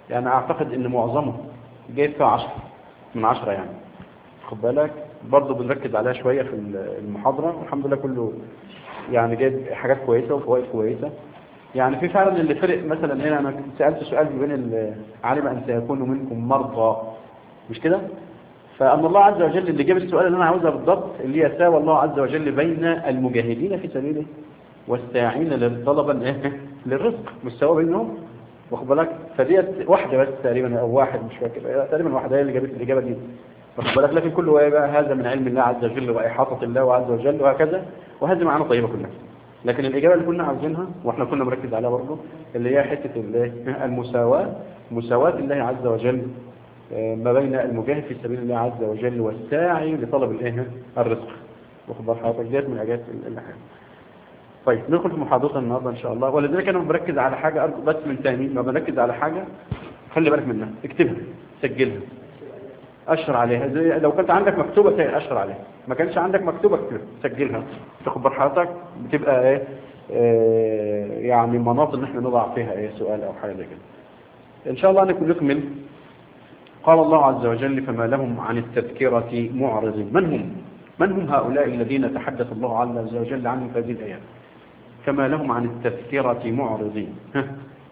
يعني اعتقد ان معظمه جايب فيها 10 من 10 يعني خد بالك برضه بنركز عليها شوية في المحاضرة والحمد لله كله يعني جايب حاجات كويسة وفوائد كويسة يعني في فعلا اللي فرق مثلا هنا انا سألت سؤال بين علم ان سيكون منكم مرضى مش كده فأن الله عز وجل اللي جاب السؤال اللي انا عاوزها بالضبط اللي هي ساوى الله عز وجل بين المجاهدين في سبيله والساعين للطلبة للرزق مستوى بينهم واخد بالك فديت واحدة بس تقريبا او واحد مش فاكر تقريبا واحدة هي اللي جابت الإجابة دي واخد بالك لكن كله ايه بقى هذا من علم الله عز وجل وإحاطة الله عز وجل وهكذا وهذه معانا طيبة كلها لكن الإجابة اللي كنا عاوزينها واحنا كنا مركز عليها برضه اللي هي حتة المساواة مساواة الله عز وجل ما بين المجاهد في سبيل الله عز وجل والساعي لطلب الايه الرزق واخد بال حضرتك ديت من الحاجات اللي حاجة طيب ندخل في محاضرة النهارده ان شاء الله ولذلك انا بركز على حاجة ارجو بس من تاني ما بركز على حاجة خلي بالك منها اكتبها سجلها اشر عليها زي لو كانت عندك مكتوبة اشر عليها ما كانش عندك مكتوبة اكتبها سجلها تاخد بال حضرتك بتبقى ايه اه يعني مناط ان احنا نضع فيها ايه سؤال او حاجة زي كده ان شاء الله نكون نكمل قال الله عز وجل فما لهم عن التذكرة معرض من هم من هم هؤلاء الذين تحدث الله عز وجل عنهم في هذه الآيات كما لهم عن التذكرة معرضين ها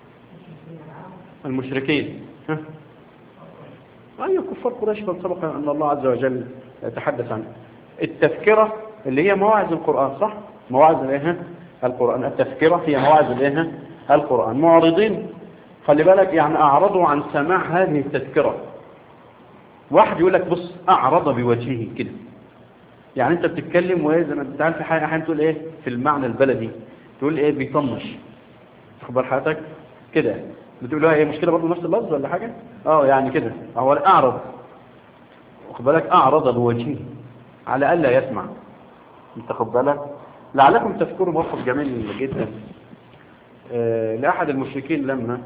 المشركين ها أي كفار قريش بل سبق أن الله عز وجل يتحدث عنه التذكرة اللي هي مواعظ القرآن صح مواعظ الايه القرآن التذكرة هي مواعظ الايه القرآن معرضين خلي بالك يعني أعرضوا عن سماع هذه التذكرة واحد يقول لك بص أعرض بوجهه كده يعني أنت بتتكلم وزي ما انت عارف في حاجة أحيانا تقول إيه في المعنى البلدي تقول إيه بيطنش تخبر حياتك كده بتقول له ايه مشكلة برضه نفس اللفظ ولا حاجة اه يعني كده هو أعرض واخد بالك أعرض بوجهه على ألا يسمع انت خد بالك لعلكم تذكروا موقف جميل جدا آه لأحد المشركين لما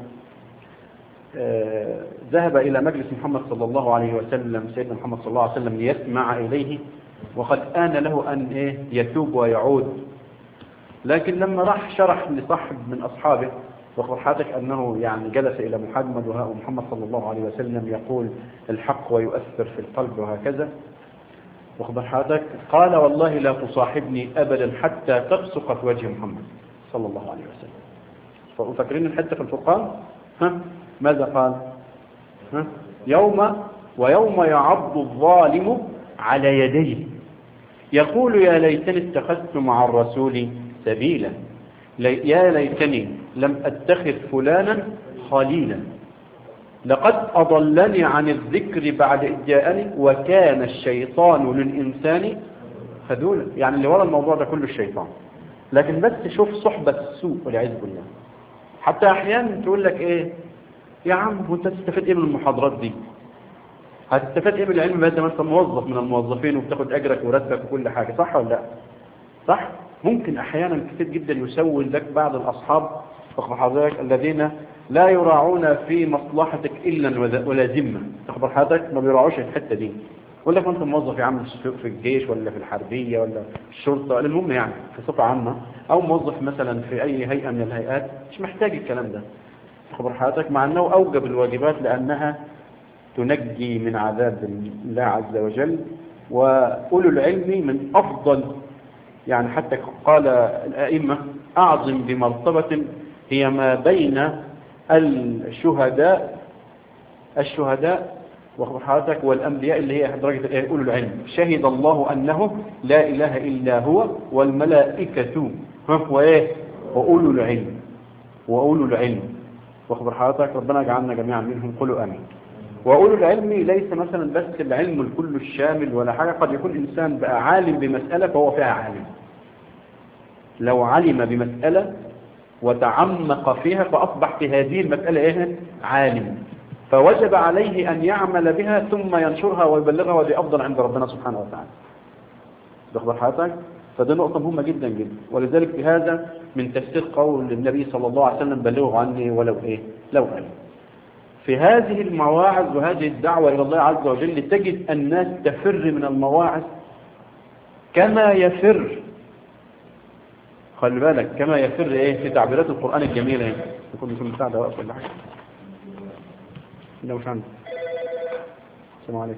آه ذهب إلى مجلس محمد صلى الله عليه وسلم سيدنا محمد صلى الله عليه وسلم ليسمع إليه وقد آن له أن إيه يتوب ويعود لكن لما راح شرح لصاحب من أصحابه وخبر حضرتك أنه يعني جلس إلى محمد ومحمد صلى الله عليه وسلم يقول الحق ويؤثر في القلب وهكذا وخبر حضرتك قال والله لا تصاحبني أبدا حتى تبصق في وجه محمد صلى الله عليه وسلم فاكرين الحتة في الفرقان ها ماذا قال ها يوم ويوم يعض الظالم على يديه يقول يا ليتني اتخذت مع الرسول سبيلا لي يا ليتني لم اتخذ فلانا خليلا لقد أضلني عن الذكر بعد إذ جاءني وكان الشيطان للإنسان خذولا يعني اللي ورا الموضوع ده كله الشيطان لكن بس شوف صحبة السوء والعياذ بالله حتى أحيانا تقول لك إيه يا عم وانت تستفيد إيه من المحاضرات دي هتستفاد إيه من العلم بس ما أنت موظف من الموظفين وبتاخد أجرك وراتبك وكل حاجة صح ولا لا صح ممكن أحيانا كثير جدا يسول لك بعض الأصحاب تخبر حضرتك الذين لا يراعون في مصلحتك إلا ولا ذمة تخبر حضرتك ما بيراعوش الحتة دي يقول لك انت موظف يا عم في الجيش ولا في الحربية ولا في الشرطة المهم يعني في صفة عامة او موظف مثلا في اي هيئة من الهيئات مش محتاج الكلام ده تخبر حضرتك مع انه اوجب الواجبات لانها تنجي من عذاب الله عز وجل وأولو العلم من أفضل يعني حتى قال الأئمة أعظم بمرتبة هي ما بين الشهداء الشهداء وخبر حضرتك والأنبياء اللي هي درجة أولو العلم شهد الله أنه لا إله إلا هو والملائكة وإيه وأولو العلم وأولو العلم وخبر حضرتك ربنا جعلنا جميعا منهم قولوا أمين وأولو العلم ليس مثلا بس العلم الكل الشامل ولا حاجة قد يكون إنسان بقى عالم بمسألة فهو فيها عالم لو علم بمسألة وتعمق فيها فأصبح في هذه المسألة إيه؟ عالم فوجب عليه أن يعمل بها ثم ينشرها ويبلغها ودي أفضل عند ربنا سبحانه وتعالى تخبر حياتك فدي نقطة مهمة جدا جدا ولذلك في هذا من تفسير قول النبي صلى الله عليه وسلم بلغوا عني ولو إيه لو علم في هذه المواعظ وهذه الدعوة إلى الله عز وجل تجد الناس تفر من المواعظ كما يفر خلي بالك كما يفر ايه في تعبيرات القرآن الجميلة يكون يكون مساعدة وقت ولا حاجة لا مش عندي السلام عليكم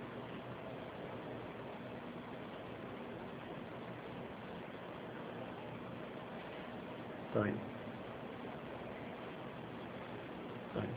طيب طيب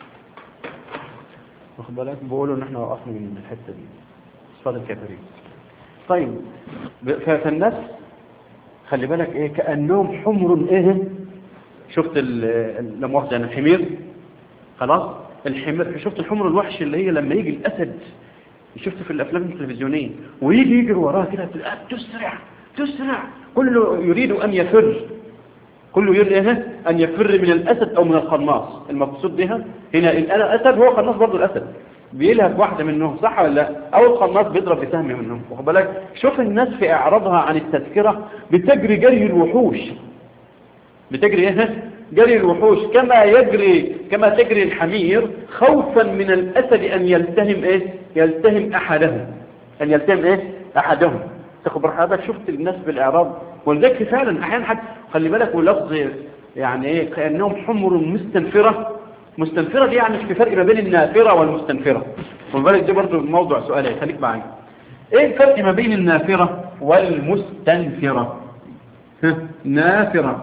واخد بالك بيقولوا ان احنا وقفنا من الحته دي صفات الكافرين طيب ب- ف- فالناس خلي بالك ايه كانهم حمر ايه شفت ال- ال- لا مؤاخذه يعني الحمير خلاص الحمير شفت الحمر الوحش اللي هي لما يجي الاسد شفت في الافلام التلفزيونيه ويجي يجري وراه كده تلاقيه تسرع تسرع كله يريد ان يفر كله يريد ايه ان يفر من الاسد او من القناص المقصود بها هنا الاسد هو قناص برضه الاسد بيلهب واحده منهم صح ولا لا او القناص بيضرب بسهم منهم واخد بالك شوف الناس في اعراضها عن التذكره بتجري جري الوحوش بتجري ايه جري الوحوش كما يجري كما تجري الحمير خوفا من الاسد ان يلتهم ايه يلتهم احدهم ان يلتهم ايه احدهم تاخد حضرتك شفت الناس بالاعراض ولذلك فعلا احيانا حتى خلي بالك ولفظ يعني ايه كانهم حمر مستنفره مستنفره دي يعني في فرق ما بين النافره والمستنفره خد بالك دي برضه موضوع سؤال خليك معايا ايه الفرق ما بين النافره والمستنفره ها نافره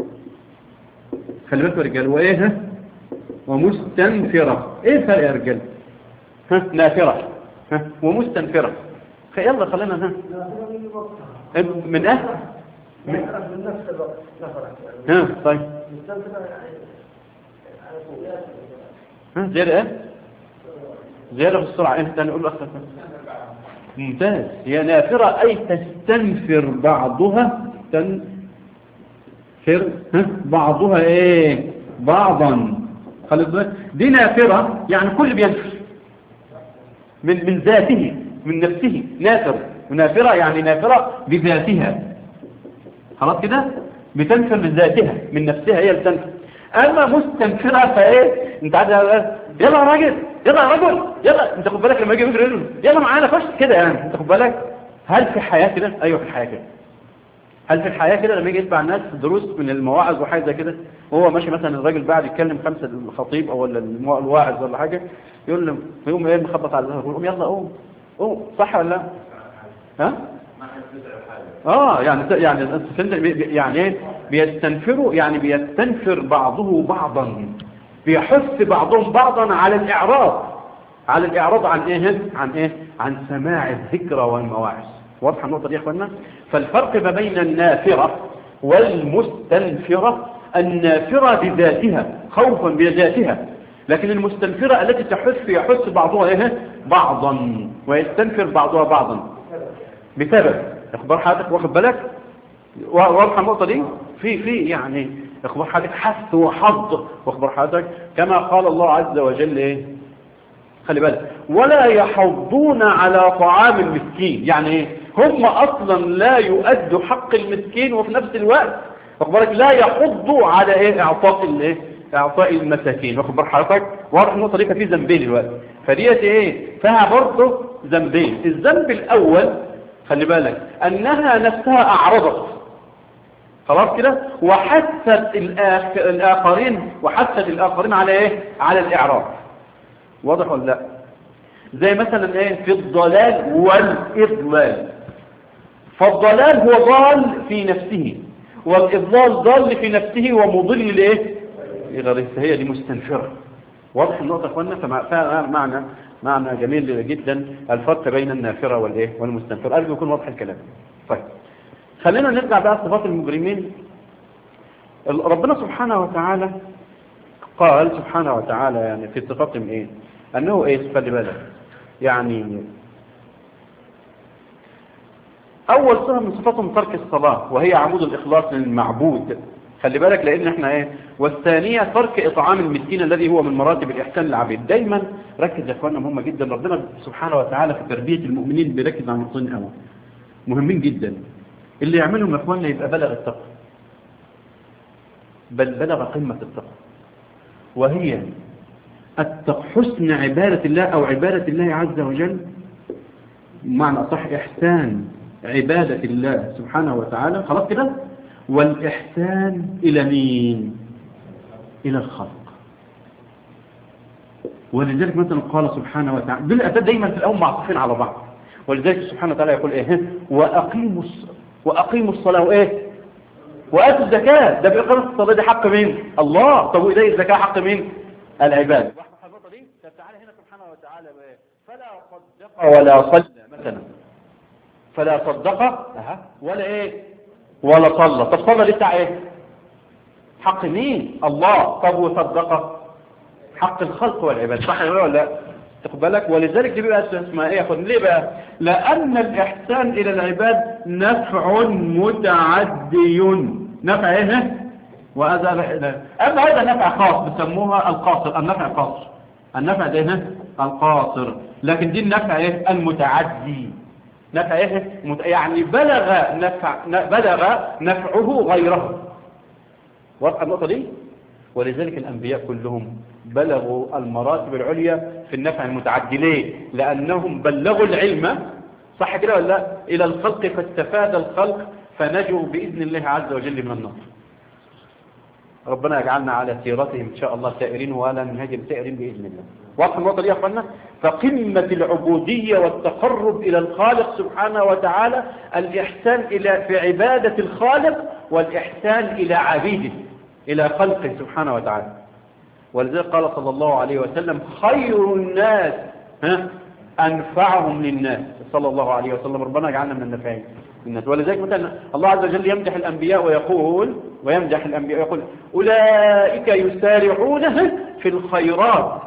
خلي بالكم يا رجال وايه ها ومستنفره ايه الفرق يا رجال ها نافره ها ومستنفره يلا خلينا ها من اه ها طيب ها زيادة ايه زيادة في السرعة ايه تاني قول له اكتر ممتاز هي نافرة اي تستنفر بعضها تنفر ها بعضها ايه بعضا خلي بالك دي نافرة يعني كل بينفر من من ذاته من نفسه نافر ونافرة يعني نافرة بذاتها خلاص كده بتنفر بذاتها من نفسها هي اللي تنفر اما مستنفرة فايه انت عارف يلا يا راجل يلا يا رجل يلا انت خد بالك لما يجي يجري يقول له يلا معانا خش كده يعني انت خد بالك هل في حياة كده ايوه في الحياة كده هل في الحياة كده لما يجي يتبع الناس دروس من المواعظ وحاجة زي كده وهو ماشي مثلا الراجل بعد يتكلم خمسة الخطيب او ولا الموا- الواعظ ولا حاجة يقول له يقوم ايه مخبط على الظهر يقول قوم يلا قوم قوم صح ولا لا ها اه يعني يعني أنت فهمت؟ بي- بي- يعني ايه بيستنفروا يعني بيستنفر بعضه بعضا بيحث بعضهم بعضا على الاعراض على الاعراض عن ايه عن ايه عن سماع الذكرى والمواعظ واضحه النقطه دي يا اخوانا فالفرق ما بين النافره والمستنفره النافره بذاتها خوفا بذاتها لكن المستنفره التي تحث يحث بعضها ايه بعضا ويستنفر بعضها بعضا بسبب اخبار حضرتك واخد بالك واضحه النقطه دي في في يعني اخبار حضرتك حث وحظ واخبار حضرتك كما قال الله عز وجل ايه خلي بالك ولا يحضون على طعام المسكين يعني ايه هم اصلا لا يؤدوا حق المسكين وفي نفس الوقت اخبارك لا يحضوا على ايه اعطاء الايه اعطاء المساكين واخد بال حضرتك واضح النقطه دي ففي ذنبين دلوقتي فديت ايه فيها برضه ذنبين الذنب الاول خلي بالك انها نفسها اعرضت خلاص كده وحثت الآخ- الاخرين وحثت الاخرين على ايه على الاعراض واضح ولا لا زي مثلا ايه في الضلال والاضلال فالضلال هو ضال في نفسه والاضلال ضال في نفسه ومضل لايه لغيره هي دي مستنفره واضح النقطه يا اخوانا فمع- فمعنى معنى جميل جدا الفرق بين النافره والايه والمستنفره ارجو يكون واضح الكلام طيب خلينا نرجع بقى صفات المجرمين ال- ربنا سبحانه وتعالى قال سبحانه وتعالى يعني في صفاتهم ايه انه ايه خلي بالك يعني اول صفه من صفاتهم ترك الصلاه وهي عمود الاخلاص للمعبود خلي بالك لان احنا ايه والثانيه ترك اطعام المسكين الذي هو من مراتب الاحسان للعبيد دايما ركز يا اخوانا مهمه جدا ربنا سبحانه وتعالى في تربيه المؤمنين بيركز على نقطتين قوي مهمين جدا اللي يعملهم يا اخوانا يبقى بلغ التقوى بل بلغ قمه التقوى وهي التق- حسن عبادة الله أو عبادة الله عز وجل معنى صح إحسان عبادة الله سبحانه وتعالى خلاص كده والإحسان إلى مين إلى الخلق ولذلك مثلا قال سبحانه وتعالى دول الأساس دايما في الأول معطوفين على بعض ولذلك سبحانه وتعالى يقول إيه وأقيموا الص- وأقيموا الصلاة وإيه وآتوا الزكاة ده بإقامة الصلاة دي حق مين الله طب وإيه الزكاة حق مين العباد تعالى هنا سبحانه وتعالى بإيه؟ فلا صدق ولا صلى مثلا فلا صدق أها ولا إيه ولا صلى طب صلى دي بتاع إيه حق مين الله طب وصدق حق الخلق والعباد صح ولا لا تاخد بالك ولذلك دي بقى اسمها ايه ياخد ليه بقى لان الاحسان الى العباد نفع متعدي نفع ايه وهذا اما هذا نفع خاص بيسموها القاصر النفع القاصر النفع ده هنا القاصر لكن دي النفع ايه المتعدي نفع ايه مت... يعني بلغ نفع بلغ نفعه غيره واضحه النقطه دي ولذلك الأنبياء كلهم بلغوا المراتب العليا في النفع المتعدي ليه؟ لأنهم بلغوا العلم صح كده ولا لا؟ إلى الخلق فاستفاد الخلق فنجوا بإذن الله عز وجل من النار ربنا يجعلنا على سيرتهم إن شاء الله سائرين ولا نهاجم سائرين بإذن الله واضح النقطة دي يا أخوانا فقمة العبودية والتقرب إلى الخالق سبحانه وتعالى الإحسان إلى في عبادة الخالق والإحسان إلى عبيده إلى خلقه سبحانه وتعالى ولذلك قال صلى الله عليه وسلم خير الناس ها أنفعهم للناس صلى الله عليه وسلم ربنا يجعلنا من النفعين الناس ولذلك مثلا الله عز وجل يمدح الأنبياء ويقول ويمدح الأنبياء ويقول أولئك يسارعون في الخيرات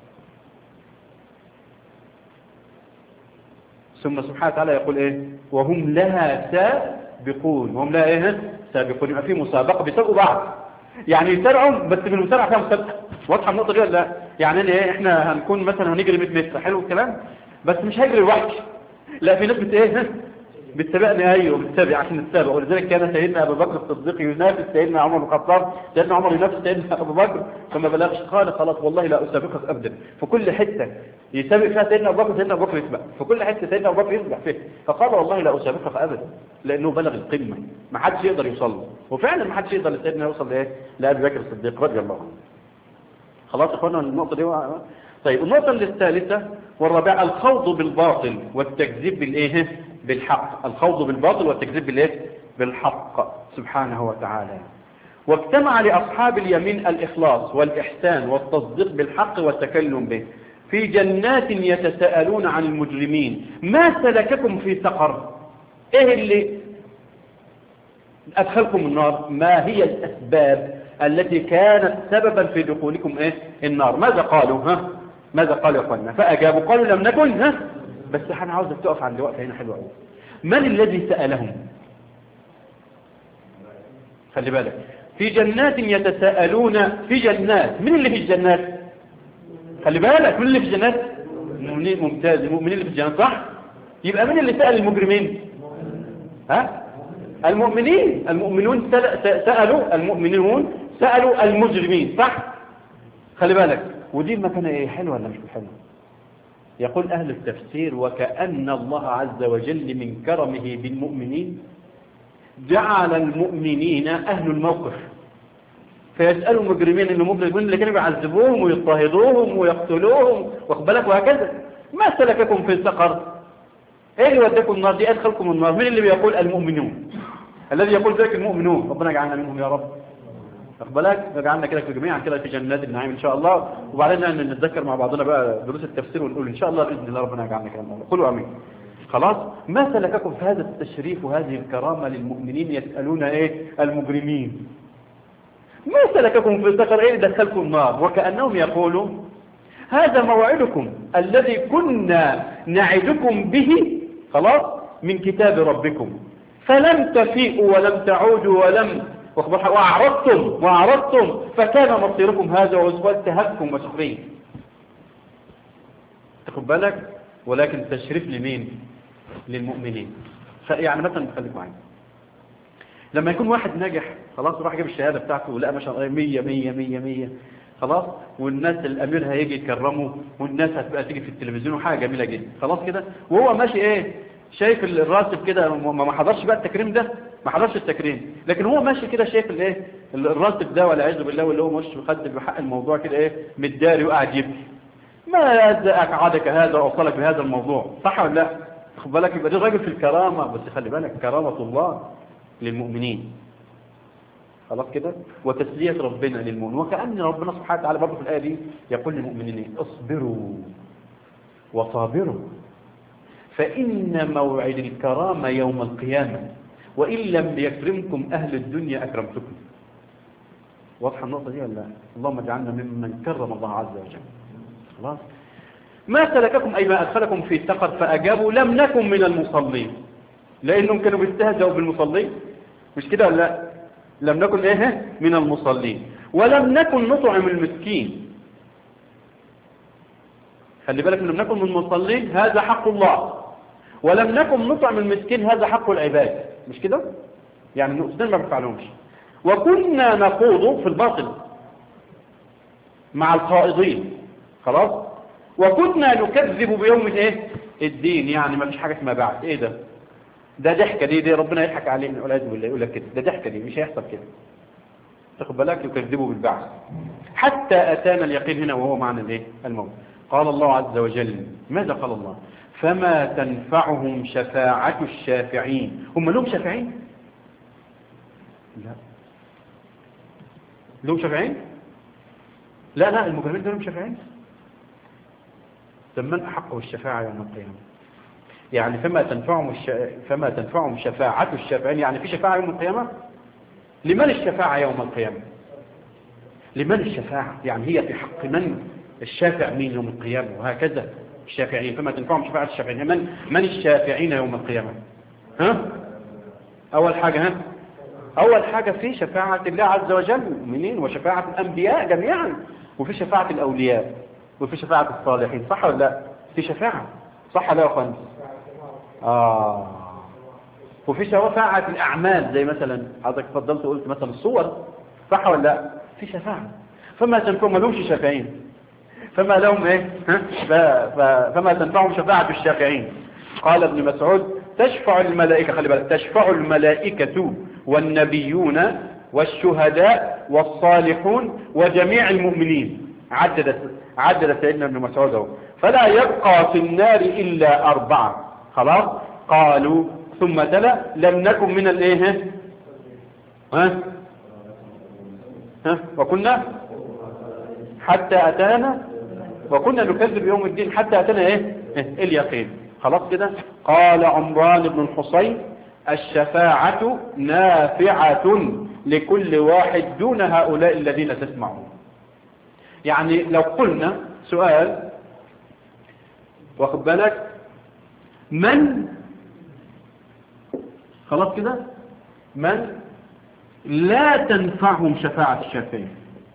ثم سبحانه وتعالى يقول إيه وهم لها سابقون وهم لها إيه سابقون يبقى في مسابقة بيسابقوا بعض يعني يسارعوا بس في المسارعة فيها مسابقة واضحة النقطة دي ولا لا يعني ايه احنا هنكون مثلا هنجري 100 متر حلو الكلام بس مش هيجري لوحدي لا في ناس بت ايه بتسابقني ايوه بتسابق عشان نتسابق ولذلك كان سيدنا ابو بكر الصديق ينافس سيدنا عمر بن الخطاب سيدنا عمر ينافس سيدنا ابو بكر فما بلغش قال خلاص والله لا اسابقك ابدا في كل حته يسابق فيها سيدنا ابو بكر سيدنا ابو بكر يسبق في كل حته سيدنا ابو بكر يسبق فيه فقال والله لا اسابقك ابدا لانه بلغ القمه ما حدش يقدر يوصل له وفعلا ما حدش يقدر لسيدنا يوصل لايه لابي بكر الصديق رضي الله عنه خلاص يا اخوانا النقطه دي وقع. طيب النقطه الثالثه والرابعه الخوض بالباطل والتكذيب بالايه بالحق الخوض بالباطل والتكذيب بالايه بالحق سبحانه وتعالى واجتمع لأصحاب اليمين الإخلاص والإحسان والتصديق بالحق والتكلم به في جنات يتساءلون عن المجرمين ما سلككم في سقر ايه اللي أدخلكم النار ما هي الأسباب التي كانت سببا في دخولكم ايه النار ماذا قالوا ها ماذا قالوا يا اخوانا فأجابوا قالوا لم نكن ها بس انا عاوزك تقف عند وقفه هنا حلوه قوي من الذي سألهم خلي بالك في جنات يتساءلون في جنات من اللي في الجنات خلي بالك من اللي في الجنات المؤمنين ممتاز المؤمنين اللي في الجنات صح يبقى من اللي سأل المجرمين ها المؤمنين المؤمنون سألوا المؤمنون سألوا المجرمين صح خلي بالك ودي مكانها ايه حلوه ولا مش حلوه يقول أهل التفسير وكأن الله عز وجل من كرمه بالمؤمنين جعل المؤمنين أهل الموقف فيسألوا المجرمين إن المجرمين اللي كانوا يعذبوهم ويضطهدوهم ويقتلوهم واخبالك وهكذا ما سلككم في السقر ايه اللي وداكم النار دي ادخلكم النار مين اللي بيقول المؤمنون الذي يقول ذلك المؤمنون ربنا يجعلنا منهم يا رب بالك يجعلنا كده في جميعا كده في جنات النعيم ان شاء الله وبعدين نتذكر مع بعضنا بقى دروس التفسير ونقول ان شاء الله باذن الله ربنا يجعلنا كده قولوا امين خلاص ما سلككم في هذا التشريف وهذه الكرامه للمؤمنين يسالون ايه المجرمين ما سلككم في سقر ايه دخلكم النار وكانهم يقولوا هذا موعدكم الذي كنا نعدكم به خلاص من كتاب ربكم فلم تفيئوا ولم تعودوا ولم وأعرضتم وأعرضتم فكان مصيركم هذا والتهكم وسخرية تاخد بالك ولكن تشريف لمين للمؤمنين يعني مثلا خليك معايا لما يكون واحد ناجح خلاص راح جاب الشهادة بتاعته ولقى ما شاء الله 100 100 100 100 خلاص والناس الامير هيجي يكرمه والناس هتبقى تيجي في التلفزيون وحاجه جميله جدا خلاص كده وهو ماشي ايه شايف الراتب كده ما حضرش بقى التكريم ده ما حضرش التكريم لكن هو ماشي كده شايف الايه الراتب ده والعياذ بالله واللي هو مش مخدم بحق الموضوع كده ايه متداري وقاعد يبكي ما أقعدك هذا وأوصلك بهذا الموضوع صح ولا لا خد بالك يبقى ده راجل في الكرامة بس خلي بالك كرامة الله للمؤمنين خلاص كده وتسلية ربنا للمؤمنين وكأن ربنا سبحانه وتعالى برضه في الآية دي يقول للمؤمنين اصبروا وصابروا فإن موعد الكرامة يوم القيامة وإن لم يكرمكم أهل الدنيا أكرمتكم واضحة النقطة دي ولا لا اللهم اجعلنا ممن كرم الله عز وجل خلاص ما سلككم أي ما أدخلكم في سقر فأجابوا لم نكن من المصلين لأنهم كانوا بيستهزئوا بالمصلين مش كده ولا لا لم نكن إيه من المصلين ولم نكن نطعم المسكين خلي بالك لم نكن من المصلين هذا حق الله ولم نكن نطعم المسكين هذا حق العباد مش كده يعني النقصدين ما بنفعلهمش وكنا نخوض في الباطل مع الخائضين خلاص وكنا نكذب بيوم الايه الدين يعني ما فيش حاجه اسمها بعد ايه ده ده ضحكه دي دي ربنا يضحك علينا والعياذ بالله يقول لك كده ده ضحكه دي مش هيحصل كده تاخد بالك يكذبوا بالبعث حتى اتانا اليقين هنا وهو معنى الايه الموت قال الله عز وجل ماذا قال الله فما تنفعهم شفاعة الشافعين هم لهم شافعين لا لهم شافعين لا لا المجرمين دول لهم شافعين من أحقه الشفاعة يوم القيامة يعني فما تنفعهم الش... فما تنفعهم شفاعة الشافعين يعني في شفاعة يوم القيامة لمن الشفاعة يوم القيامة لمن الشفاعة يعني هي في حق من الشافع مين يوم القيامة وهكذا الشافعين فما تنفعهم شفاعة الشافعين من من الشافعين يوم القيامة ها أول حاجة ها أول حاجة في شفاعة الله عز وجل المؤمنين وشفاعة الأنبياء جميعا وفي شفاعة الأولياء وفي شفاعة الصالحين صح ولا لا في شفاعة صح ولا يا أخوان آه وفي شفاعة الأعمال زي مثلا حضرتك فضلت وقلت مثلا الصور صح ولا لا في شفاعة فما تنفعهم ما لهمش شافعين فما لهم ايه ها؟ ف... ف... فما تنفعهم شفاعة الشافعين قال ابن مسعود تشفع الملائكة خلي بالك تشفع الملائكة والنبيون والشهداء والصالحون وجميع المؤمنين عدد عدد سيدنا ابن مسعود اهو فلا يبقى في النار إلا أربعة خلاص قالوا ثم تلا لم نكن من الايه ها ها وكنا حتى أتانا وكنا نكذب يوم الدين حتى أتانا ايه إيه؟ اليقين خلاص كده قال عمران بن الحصين الشفاعة نافعة لكل واحد دون هؤلاء الذين تسمعون يعني لو قلنا سؤال واخد بالك من خلاص كده من لا تنفعهم شفاعة الشافعين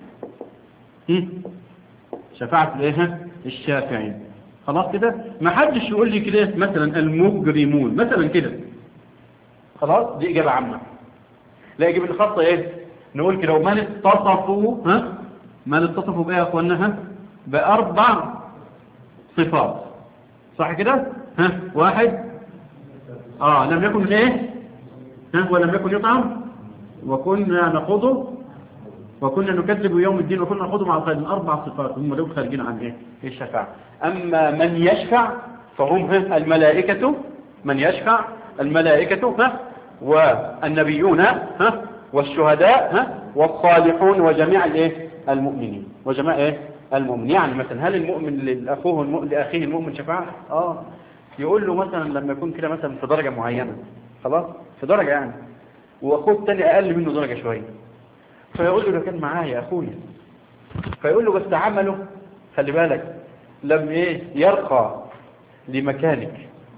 شفاعة الايه الشافعين خلاص كده ما حدش يقول لي كده مثلا المجرمون مثلا كده خلاص دي اجابة عامة لا اجابة الخاصة ايه نقول كده ومن اتصفوا ها من اتصفوا بايه يا اخوانا ها باربع صفات صح كده ها واحد اه لم يكن ايه ها ولم يكن يطعم وكنا نخوض وكنا نكذب يوم الدين وكنا نخوض مع الخالدين اربع صفات هم دول خارجين عن ايه الشفاعه اما من يشفع فهم ها الملائكه من يشفع الملائكه ها والنبيون ها والشهداء ها والصالحون وجميع الايه المؤمنين وجميع ايه المؤمن يعني مثلا هل المؤمن لاخوه المؤمن لاخيه المؤمن شفاعه اه يقول له مثلا لما يكون كده مثلا في درجه معينه خلاص في درجه يعني واخوه الثاني اقل منه درجه شويه فيقول له ده كان معايا اخويا فيقول له بس عمله خلي بالك لم ايه يرقى لمكانك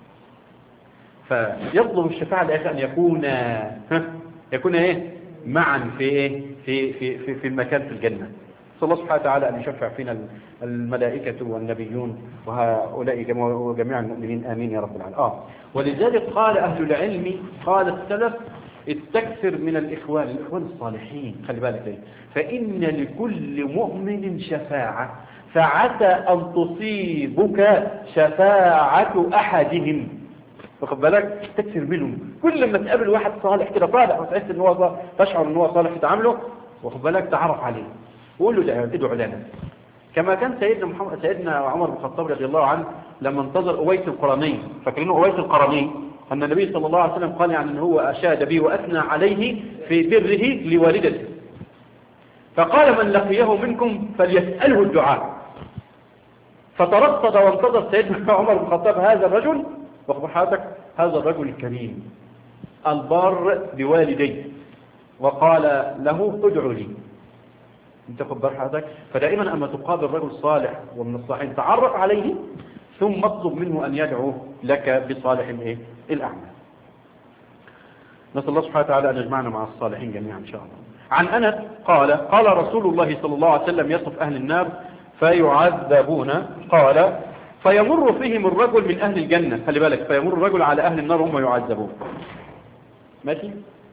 فيطلب الشفاعة لأخي أن يكون ها يكون ايه معا في ايه في في في, في المكان في الجنة صلى الله سبحانه وتعالى أن يشفع فينا الملائكة والنبيون وهؤلاء جميع المؤمنين آمين يا رب العالمين آه ولذلك قال أهل العلم قال السلف استكثر من الإخوان الإخوان الصالحين خلي بالك ايه فإن لكل مؤمن شفاعة فعسى أن تصيبك شفاعة أحدهم واخد بالك تكثر منهم كل ما تقابل واحد صالح كده صالح وتحس ان هو صالح تشعر ان هو صالح في تعامله واخد بالك تعرف عليه وقول له ادعو لنا كما كان سيدنا محمد سيدنا عمر بن الخطاب رضي الله عنه لما انتظر أويس القرني فاكرين أويس القرني أن النبي صلى الله عليه وسلم قال يعني أن هو أشاد به وأثنى عليه في بره لوالدته فقال من لقيه منكم فليسأله الدعاء فترصد وانتظر سيدنا عمر بن الخطاب هذا الرجل واخبر حضرتك هذا الرجل الكريم البار بوالديه وقال له ادعو لي انت خد حضرتك فدائما اما تقابل رجل صالح ومن الصالحين تعرف عليه ثم اطلب منه ان يدعو لك بصالح الايه الاعمال نسال الله سبحانه وتعالى ان يجمعنا مع الصالحين جميعا ان شاء الله عن انس قال قال رسول الله صلى الله عليه وسلم يصف اهل النار فيعذبون قال فيمر فيهم الرجل من أهل الجنة خلي بالك فيمر الرجل على أهل النار هم يعذبون ماشي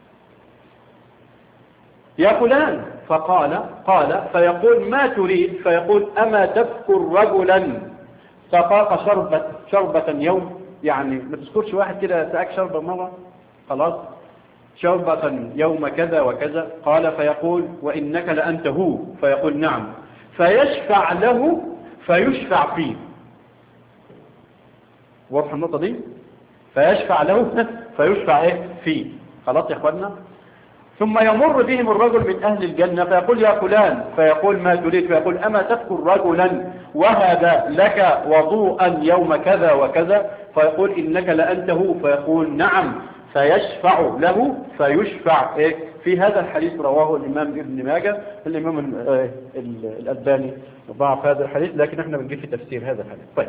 يا فلان فقال قال فيقول ما تريد فيقول أما تذكر رجلا سقاق شربة, شربة يوم يعني ما تذكرش واحد كده سأك شربة مرة خلاص شربة يوم كذا وكذا قال فيقول وإنك لأنت هو فيقول نعم فيشفع له فيشفع فيه واضح النقطة دي فيشفع له فيشفع ايه فيه خلاص يا اخوانا ثم يمر بهم الرجل من اهل الجنة فيقول يا فلان فيقول ما تريد فيقول اما تذكر رجلا وهب لك وضوءا يوم كذا وكذا فيقول انك لانته فيقول نعم فيشفع له فيشفع إيه؟ في هذا الحديث رواه الإمام ابن ماجه الإمام الألباني ضعف هذا الحديث لكن احنا بنجيب في تفسير هذا الحديث طيب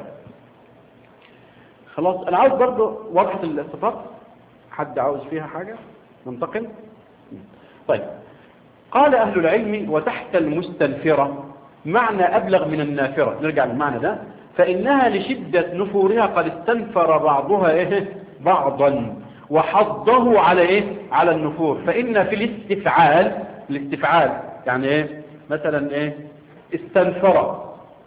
خلاص أنا عاوز برضه وضحة الصفات حد عاوز فيها حاجة ننتقل طيب قال أهل العلم وتحت المستنفرة معنى أبلغ من النافرة نرجع للمعنى ده فإنها لشدة نفورها قد استنفر بعضها إيه بعضا وحضه على إيه على النفور فإن في الاستفعال الاستفعال يعني إيه مثلا إيه استنفر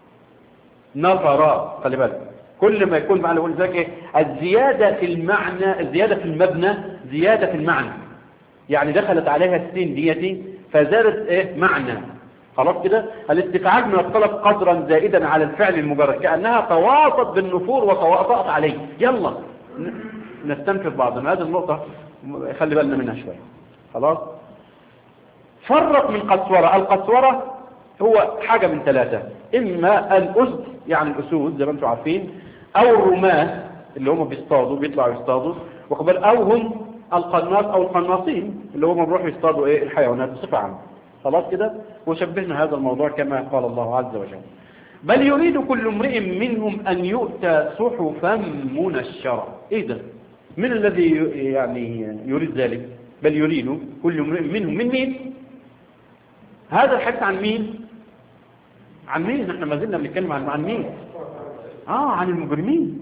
نفر خلي بالك كل ما يكون معنى ذلك إيه الزيادة في المعنى الزيادة في المبنى زيادة في المعنى يعني دخلت عليها السين ديتي فزادت إيه معنى خلاص كده الاستفعال من الطلب قدرا زائدا على الفعل المجرد كأنها تواصت بالنفور وتواطأت عليه يلا نستنفذ بعضنا هذه النقطة خلي بالنا منها شوية خلاص فرق من قسورة القسورة هو حاجة من ثلاثة إما الأسد يعني الأسود زي ما انتم عارفين أو الرماة اللي هم بيصطادوا بيطلعوا يصطادوا وقبل أو هم القناص أو القناصين اللي هم بيروحوا يصطادوا إيه الحيوانات بصفة عامة خلاص كده وشبهنا هذا الموضوع كما قال الله عز وجل بل يريد كل امرئ منهم أن يؤتى صحفا منشرة إيه ده من الذي يعني يريد ذلك بل يريد كل امرئ منهم من مين هذا الحديث عن مين عن مين احنا ما زلنا بنتكلم عن عن مين اه عن المجرمين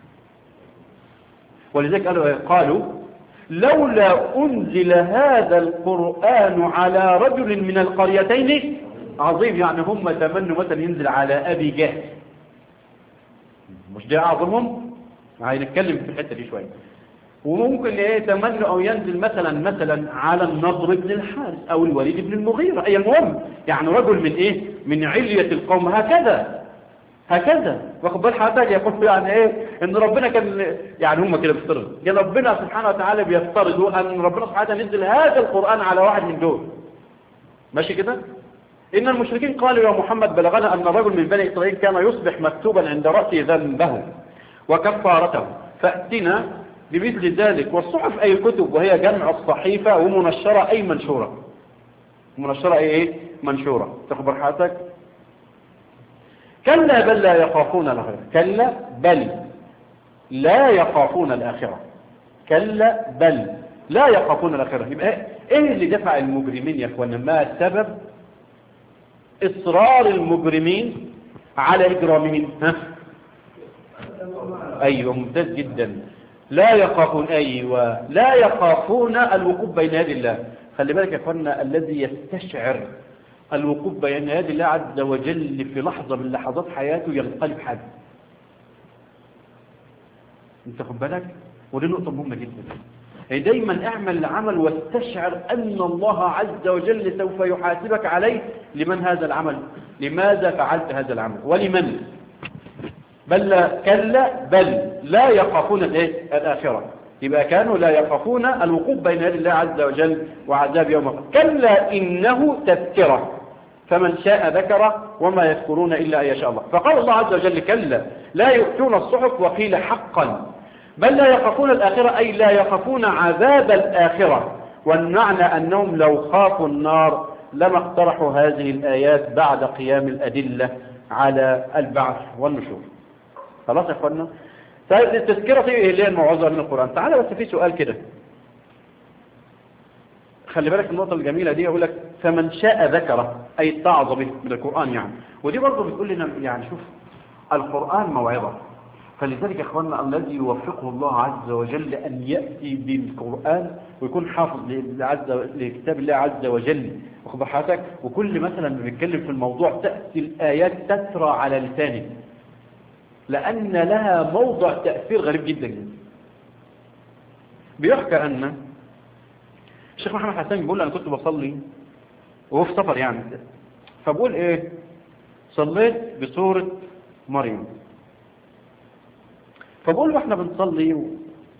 ولذلك قالوا قالوا لولا انزل هذا القران على رجل من القريتين عظيم يعني هم تمنوا مثلا ينزل على ابي جهل مش ده اعظمهم هنتكلم في الحته دي شويه وممكن ايه يتمنوا او ينزل مثلا مثلا على النضر بن الحارث او الوليد بن المغيرة اي المهم يعني رجل من ايه من علية القوم هكذا هكذا واخد بال حضرتك يقول يعني ايه ان ربنا كان يعني هم كده بيفترضوا يا ربنا سبحانه وتعالى بيفترضوا ان ربنا سبحانه وتعالى ينزل هذا القرآن على واحد من دول ماشي كده إن المشركين قالوا يا محمد بلغنا أن رجل من بني إسرائيل كان يصبح مكتوبا عند رأسه ذنبه وكفارته فأتنا بمثل ذلك والصحف أي الكتب وهي جمع الصحيفة ومنشرة أي منشورة منشرة أي إيه منشورة تخبر حياتك كلا بل لا يخافون الآخرة كلا بل لا يخافون الآخرة كلا بل لا يخافون الآخرة يبقى إيه اللي دفع المجرمين يا أخوانا ما سبب إصرار المجرمين على إجرامهم ها أيوة ممتاز جدا لا يخافون أيوة لا يخافون الوقوف بين يدي الله خلي بالك يا أخوانا الذي يستشعر الوقوف بين يدي الله عز وجل في لحظة من لحظات حياته ينقلب حد انت خد بالك ودي نقطة مهمة جدا يعني دايما اعمل العمل واستشعر أن الله عز وجل سوف يحاسبك عليه لمن هذا العمل لماذا فعلت هذا العمل ولمن بل لا كلا بل لا يخافون الايه الآخرة يبقى كانوا لا يخافون الوقوف بين يدي الله عز وجل وعذاب يوم القيامة كلا إنه تذكرة فمن شاء ذكره وما يذكرون إلا أن يشاء الله فقال الله عز وجل كلا لا يؤتون الصحف وقيل حقا بل لا يخافون الآخرة أي لا يخافون عذاب الآخرة والمعنى أنهم لو خافوا النار لما اقترحوا هذه الآيات بعد قيام الأدلة على البعث والنشور خلاص يا اخوانا طيب التذكرة ايه اللي هي الموعظة من القرآن تعالى بس في سؤال كده خلي بالك النقطة الجميلة دي يقول لك فمن شاء ذكره أي اتعظ به من القرآن يعني ودي برضه بتقول لنا يعني شوف القرآن موعظة فلذلك يا اخوانا الذي يوفقه الله عز وجل أن يأتي بالقرآن ويكون حافظ لعز لكتاب الله عز وجل واخد حضرتك وكل مثلا بنتكلم في الموضوع تأتي الآيات تترى على لسانه لأن لها موضع تأثير غريب جدا جدا بيحكى أن الشيخ محمد حسين بيقول أنا كنت بصلي وهو في سفر يعني فبقول إيه صليت بصورة مريم فبقول له احنا بنصلي و...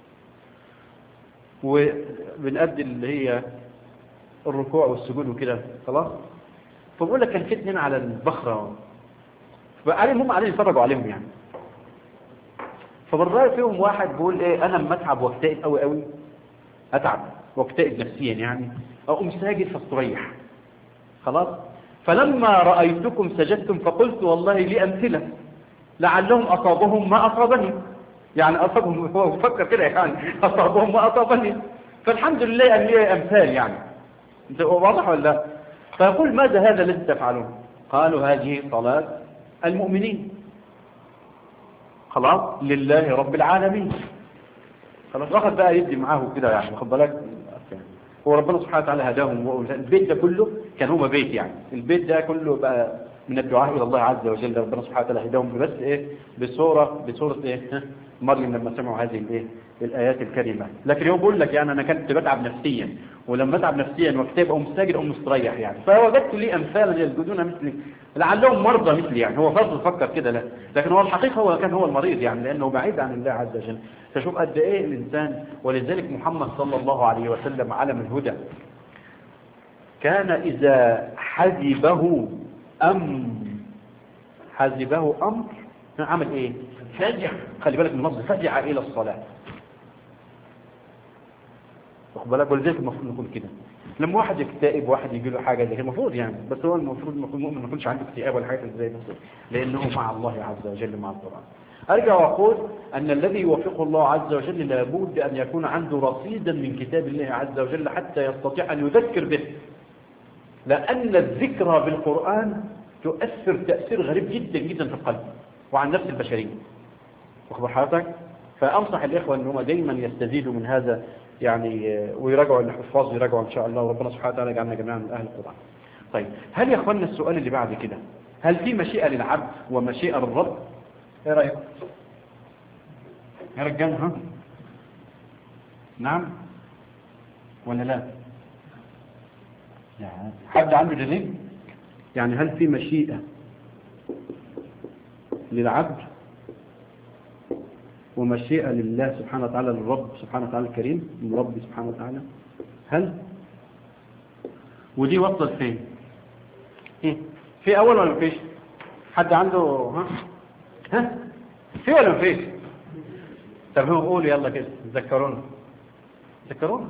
وبنأدي اللي هي الركوع والسجود وكده خلاص فبقول لك كان في اتنين على البخرة فقالين هم قاعدين يتفرجوا عليهم يعني فبالرأي فيهم واحد بيقول ايه انا لما اتعب واكتئب قوي قوي اتعب واكتئب نفسيا يعني اقوم ساجد فاستريح خلاص فلما رأيتكم سجدتم فقلت والله لي امثله لعلهم اصابهم ما اصابني يعني اصابهم هو فكر كده يعني اصابهم ما اصابني فالحمد لله ان لي امثال يعني انت واضح ولا لا فيقول ماذا هذا الذي تفعلون قالوا هذه صلاة المؤمنين خلاص لله رب العالمين خلاص واخد بقى يدي معاه كده يعني واخد بالك هو ربنا سبحانه وتعالى هداهم البيت ده كله كان هو بيت يعني البيت ده كله بقى من الدعاء الى الله عز وجل ربنا سبحانه وتعالى هداهم بس ايه بصوره بصوره ايه مريم لما سمعوا هذه الايه الايات الكريمه لكن هو بيقول لك يعني انا كنت بتعب نفسيا ولما اتعب نفسيا واكتئب اقوم ساجد اقوم مستريح يعني فوجدت لي امثالا يسجدون مثلي لعلهم مرضى مثلي يعني هو فضل فكر كده لا لكن هو الحقيقه هو كان هو المريض يعني لانه بعيد عن الله عز وجل فشوف قد ايه الانسان ولذلك محمد صلى الله عليه وسلم علم الهدى كان اذا حزبه امر حزبه امر عمل ايه فزع خلي بالك من اللفظ فزع الى الصلاه واخد بالك ولذلك المفروض نكون كده لما واحد يكتئب واحد يجي له حاجه زي كده المفروض يعني بس هو المفروض المؤمن ما يكونش عنده اكتئاب ولا حاجه زي كده لانه مع الله عز وجل مع القران ارجع واقول ان الذي يوفقه الله عز وجل لابد ان يكون عنده رصيدا من كتاب الله عز وجل حتى يستطيع ان يذكر به لان الذكرى بالقران تؤثر تاثير غريب جدا جدا في القلب وعن النفس البشريه واخد حضرتك فانصح الاخوه ان هم دايما يستزيدوا من هذا يعني ويراجعوا الحفاظ يراجعوا ان شاء الله وربنا سبحانه وتعالى يجعلنا جميعا من اهل القران طيب هل يا اخوانا السؤال اللي بعد كده هل في مشيئه للعبد ومشيئه للرب ايه رايكم يا رجال ها نعم ولا لا يعني حد عنده دليل يعني هل في مشيئه للعبد ومشيئة لله سبحانه وتعالى للرب سبحانه وتعالى الكريم من رب سبحانه وتعالى هل ودي وصلت فين إيه؟ في اول ولا مفيش حد عنده ها ها في ولا مفيش طب هو قول يلا كده ذكرونا ذكرونا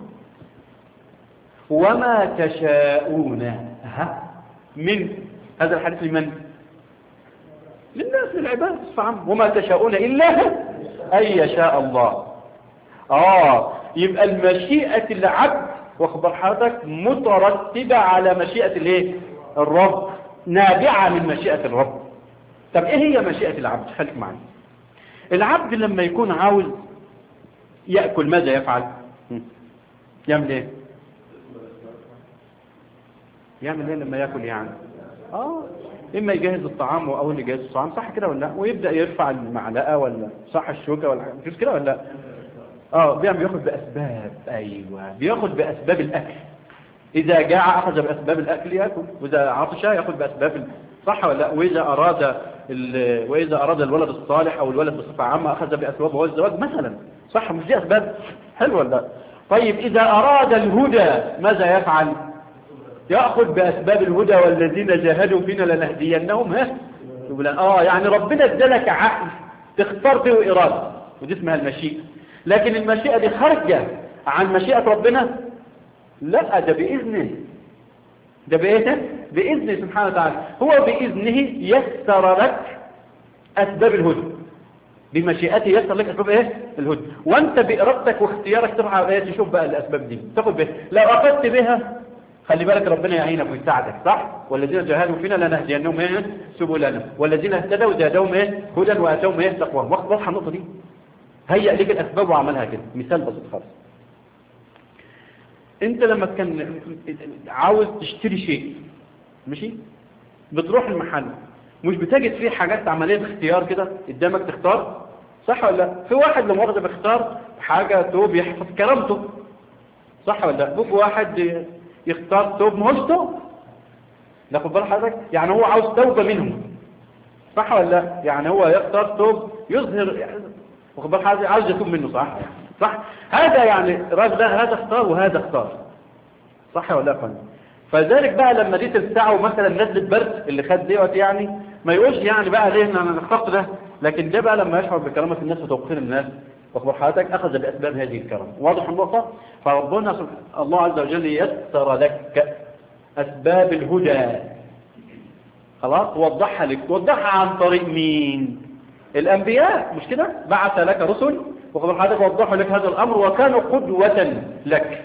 وما تشاءون ها من هذا الحديث لمن للناس للعباد فعم وما تشاءون إلا أن يشاء الله آه يبقى المشيئة العبد واخبر حضرتك مترتبة على مشيئة الايه الرب نابعة من مشيئة الرب طب ايه هي مشيئة العبد خليك معي العبد لما يكون عاوز يأكل ماذا يفعل يعمل ايه يعمل ايه لما يأكل يعني اه اما يجهز الطعام او اللي يجهز الطعام صح كده ولا لا ويبدا يرفع المعلقه ولا صح الشوكه ولا مش كده ولا لا اه بيعمل بياخد بأسباب أيوة بياخد بأسباب الأكل إذا جاع أخذ بأسباب الأكل يأكل وإذا عطش يأخذ بأسباب ال- صح ولا لا وإذا أراد ال... وإذا أراد الولد الصالح أو الولد بصفة عامة أخذ بأسباب هو الزواج مثلا صح مش دي أسباب حلوة ولا لا طيب إذا أراد الهدى ماذا يفعل يأخذ بأسباب الهدى والذين جاهدوا فينا لنهدينهم ها سبلا آه يعني ربنا ادالك عقل تختار به إرادة ودي اسمها المشيئة لكن المشيئة دي خارجة عن مشيئة ربنا لا ده بإذنه ده بإيه بإذنه سبحانه وتعالى هو بإذنه يسر لك أسباب الهدى بمشيئته يسر لك أسباب إيه الهدى وأنت بإرادتك واختيارك ترعى إيه تشوف بقى الأسباب دي تاخد بها لو أخذت بها خلي بالك ربنا يعينك ويساعدك صح والذين جاهدوا فينا لنهدينهم ايه سبلنا والذين اهتدوا زادهم ايه هدى واتوهم ايه تقواهم واضحه النقطه دي هيئ لك الاسباب وعملها كده مثال بسيط خالص انت لما كان عاوز تشتري شيء ماشي بتروح المحل مش بتجد فيه حاجات عمليه اختيار كده قدامك تختار صح ولا لا في واحد لما واخد بيختار حاجه توب يحفظ كرامته صح ولا لا بوك واحد يختار توب ما هوش توب ناخد بال حضرتك يعني هو عاوز توبه منهم صح ولا لا يعني هو يختار توب يظهر يعني واخد بال حضرتك عاوز يتوب منه صح يعني صح هذا يعني الراجل ده هذا اختار وهذا اختار صح ولا لا يا فندم فذلك بقى لما دي تلسعه مثلا نزلة برد اللي خد ديوت يعني ما يقولش يعني بقى ليه ان انا اخترت ده لكن ده بقى لما يشعر بكرامة الناس وتوقير الناس واخبر حضرتك اخذ باسباب هذه الكرامة واضح النقطة فربنا سبحانه الله عز وجل يسر لك اسباب الهدى خلاص وضحها لك وضحها عن طريق مين الانبياء مش كده بعث لك رسل وخبر حضرتك وضحوا لك هذا الامر وكانوا قدوة لك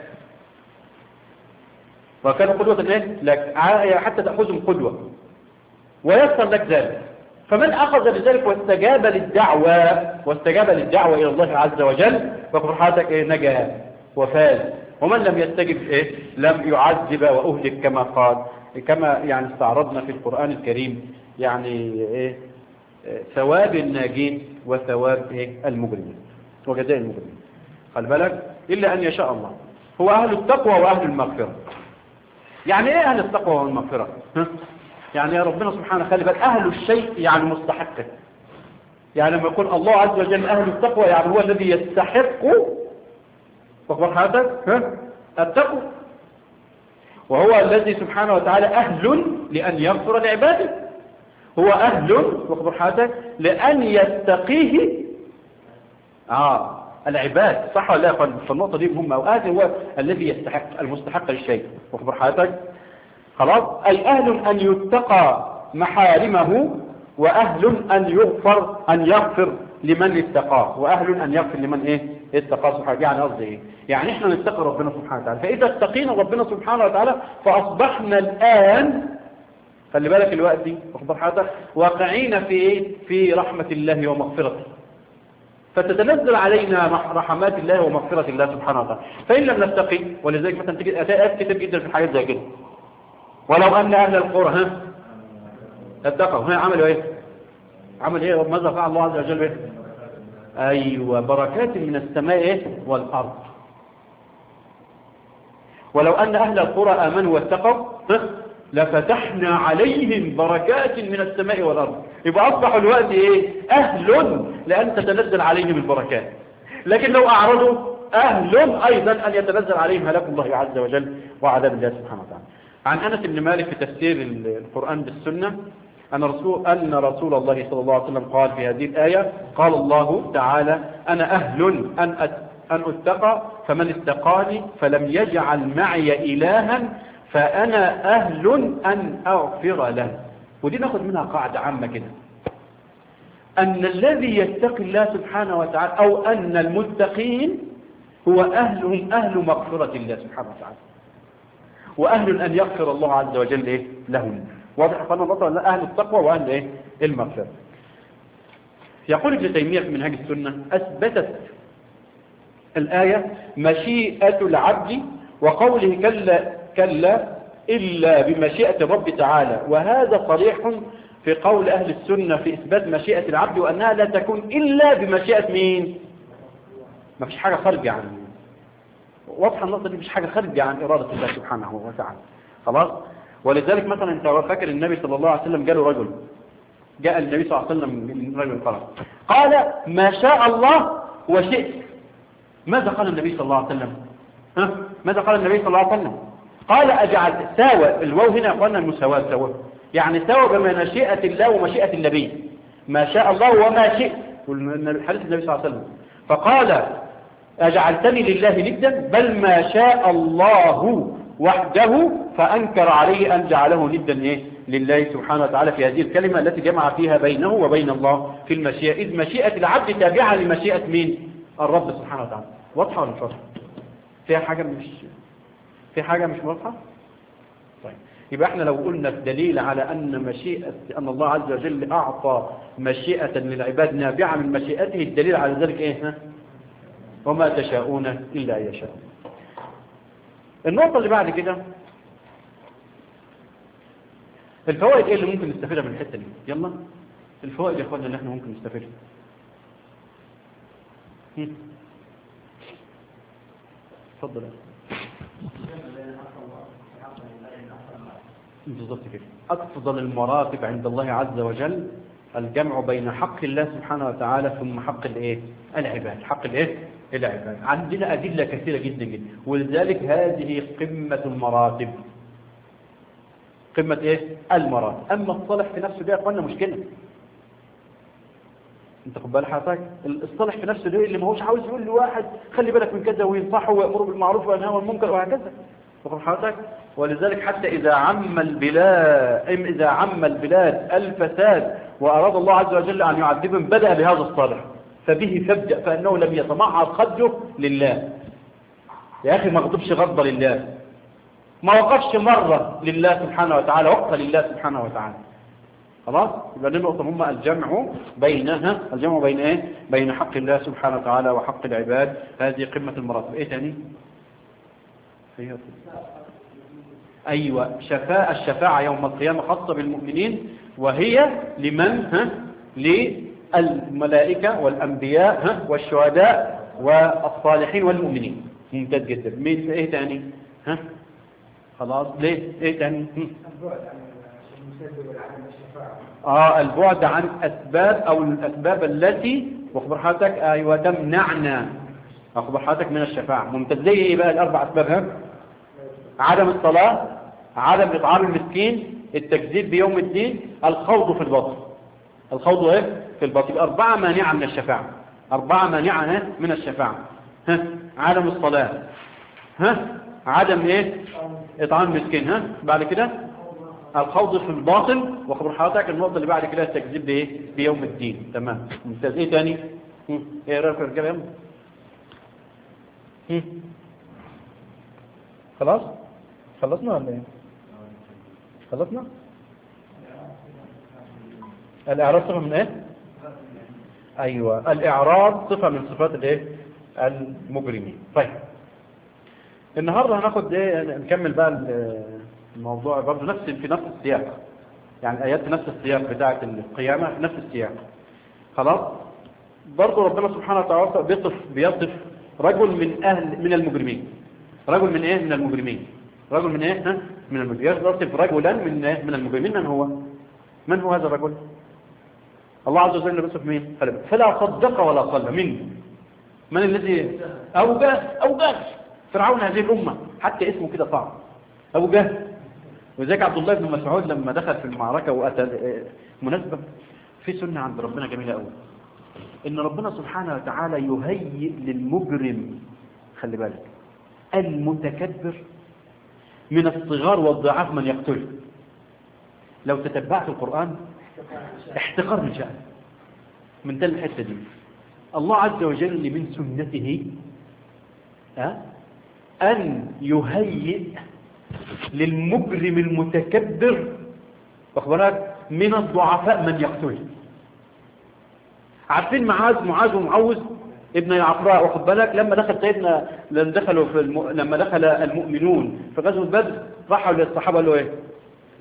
وكانوا قدوة إيه؟ لك حتى تأخذهم قدوة ويسر لك ذلك فمن أخذ بذلك واستجاب للدعوة واستجاب للدعوة إلى الله عز وجل فقد حياتك إيه نجا وفاز ومن لم يستجب إيه لم يعذب وأهلك كما قال كما يعني استعرضنا في القرآن الكريم يعني إيه ثواب الناجين وثواب إيه المجرمين وجزاء المجرمين خلي بالك إلا أن يشاء الله هو أهل التقوى وأهل المغفرة يعني ايه اهل التقوى والمغفرة يعني يا ربنا سبحانه خلي بالك اهل الشيء يعني مستحقه يعني لما يقول الله عز وجل اهل التقوى يعني هو الذي يستحق واخبر حضرتك التقوى وهو الذي سبحانه وتعالى اهل لان يغفر لعباده هو اهل واخبر حضرتك لان يتقيه اه العباد صح ولا لا فالنقطة دي مهمة وآذي هو الذي يستحق المستحق للشيء واخبر حضرتك خلاص أي أهل أن يتقى محارمه وأهل أن يغفر أن يغفر لمن اتقاه وأهل أن يغفر لمن إيه اتقاه سبحانه يعني قصدي إيه يعني إحنا نتقى ربنا سبحانه وتعالى فإذا اتقينا ربنا سبحانه وتعالى فأصبحنا الآن خلي بالك الوقت دي واخبر حضرتك واقعين في إيه في رحمة الله ومغفرته فتتنزل علينا رحمات الله ومغفرة الله سبحانه وتعالى فإن لم نتقي ولذلك مثلا تجد آيات كتير جدا في الحاجات زي كده ولو أن أهل القرى ها اتقوا ها عملوا إيه عمل إيه ماذا فعل الله عز وجل إيه أيوة بركات من السماء إيه والأرض ولو أن أهل القرى آمنوا واتقوا لفتحنا عليهم بركات من السماء والأرض يبقى أصبحوا الوقت إيه أهل لأن تتنزل عليهم البركات لكن لو أعرضوا أهل أيضا أن يتنزل عليهم هلاك الله عز وجل وعذاب الله سبحانه وتعالى عن أنس بن مالك في تفسير القرآن بالسنة أن رسول, أن رسول الله صلى الله عليه وسلم قال في هذه الآية قال الله تعالى أنا أهل أن أت أن اتقى فمن اتقاني فلم يجعل معي إلها فأنا أهل أن أغفر له ودي ناخد منها قاعدة عامة كده أن الذي يتقي الله سبحانه وتعالى أو أن المتقين هو أهلهم أهل مغفرة الله سبحانه وتعالى وأهل أن يغفر الله عز وجل إيه لهم واضح قال الله أهل التقوى وأهل إيه المغفرة يقول ابن تيمية في منهاج السنة أثبتت الآية مشيئة العبد وقوله كلا كلا إلا بمشيئة الرب تعالى وهذا صريح في قول أهل السنة في إثبات مشيئة العبد وأنها لا تكون إلا بمشيئة مين ما فيش حاجة خارجة عن واضحة النقطة دي مفيش حاجة خارجة عن إرادة الله سبحانه وتعالى خلاص ولذلك مثلا انت فاكر النبي صلى الله عليه وسلم جاله رجل جاء النبي صلى الله عليه وسلم من رجل قال قال ما شاء الله وشئت ماذا قال النبي صلى الله عليه وسلم ها ماذا قال النبي صلى الله عليه وسلم قال أجعل ساوى الواو هنا قلنا المساواة سوى يعني سوى بمشيئة الله ومشيئة النبي ما شاء الله وما شئت حديث النبي صلى الله عليه وسلم فقال أجعلتني لله ندا بل ما شاء الله وحده فأنكر عليه أن جعله ندا إيه؟ لله سبحانه وتعالى في هذه الكلمة التي جمع فيها بينه وبين الله في المشيئة إذ مشيئة العبد تابعة لمشيئة مين الرب سبحانه وتعالى واضحة ولا مش واضحة فيها حاجة مش في حاجة مش واضحة طيب يبقى احنا لو قلنا الدليل على أن مشيئة أن الله عز وجل أعطى مشيئة للعباد نابعة من مشيئته الدليل على ذلك ايه ها؟ وما تشاءون إلا أن يشاء النقطة اللي بعد كده الفوائد ايه اللي ممكن نستفيدها من الحتة دي يلا الفوائد يا اخوانا اللي احنا ممكن نستفيدها اتفضل بالضبط كده أفضل المراتب عند الله عز وجل الجمع بين حق الله سبحانه وتعالى ثم حق الايه العباد حق الايه العباد عندنا أدلة كثيرة جدا جدا ولذلك هذه قمة المراتب قمة ايه المراتب أما الصالح في نفسه ده يا اخوانا مشكلة انت خد بالك حضرتك الصالح في نفسه ده اللي ما هوش عاوز يقول لواحد خلي بالك من كذا وينصحه ويأمره بالمعروف وينهى عن المنكر وهكذا واخد حضرتك ولذلك حتى إذا عم البلاد إم إذا عم البلاد الفساد وأراد الله عز وجل أن يعذبهم بدأ بهذا الصالح فبه فابدأ فأنه لم يتمعر خده لله يا أخي ما غضبش غضب لله ما وقفش مرة لله سبحانه وتعالى وقف لله سبحانه وتعالى خلاص يبقى دي النقطة هم الجمع بينها الجمع بين ايه بين حق الله سبحانه وتعالى وحق العباد هذه قمة المراتب ايه تاني هي أيوة شفاء الشفاعة يوم القيامة خاصة بالمؤمنين وهي لمن ها للملائكة والأنبياء ها والشهداء والصالحين والمؤمنين ممتاز جدا مين ايه تاني ها خلاص ليه ايه تاني هم. اه البعد عن اسباب او الاسباب التي واخبر حضرتك ايوه تمنعنا اخبر حضرتك من الشفاعة ممتاز زي ايه بقى الاربع اسباب ها عدم الصلاة عدم اطعام المسكين التكذيب بيوم الدين الخوض في الباطل الخوض ايه في الباطل اربعة مانعة من الشفاعة اربعة مانعة من الشفاعة ها عدم الصلاة ها عدم ايه اطعام المسكين ها بعد كده الخوض في الباطل وخبر حضرتك النقطة اللي بعد كده التكذيب بايه بيوم الدين تمام ممتاز ايه تاني هم. ايه رأيك يا رجاله هم. خلاص خلصنا ولا ايه خلصنا الاعراض صفة من ايه ايوه الاعراض صفة من صفات الايه المجرمين طيب النهاردة هناخد ايه نكمل بقى الموضوع برضه نفس في نفس السياق يعني الايات في نفس السياق بتاعة القيامة في نفس السياق خلاص برضه ربنا سبحانه وتعالى بيصف بيصف رجل من اهل من المجرمين رجل من ايه من المجرمين رجل من ايه ها؟ من المجرمين يصف رجلا من ايه من المجرمين من هو من هو هذا الرجل الله عز وجل بيصف مين فلا صدق ولا صلى من من الذي ابو جهل ابو جهل فرعون هذه الامه حتى اسمه كده صعب ابو جهل وذلك عبد الله بن مسعود لما دخل في المعركه واتى مناسبه في سنه عند ربنا جميله قوي ان ربنا سبحانه وتعالى يهيئ للمجرم خلي بالك المتكبر من الصغار والضعاف من يقتله لو تتبعت القرآن احتقار من شأن من تل الحتة دي الله عز وجل من سنته أه؟ أن يهيئ للمجرم المتكبر واخبرك من الضعفاء من يقتله عارفين معاذ معاذ ومعوذ ابن العفراء واخد بالك لما دخل سيدنا لما دخلوا في الم... لما دخل المؤمنون في غزوه بدر راحوا للصحابه قالوا ايه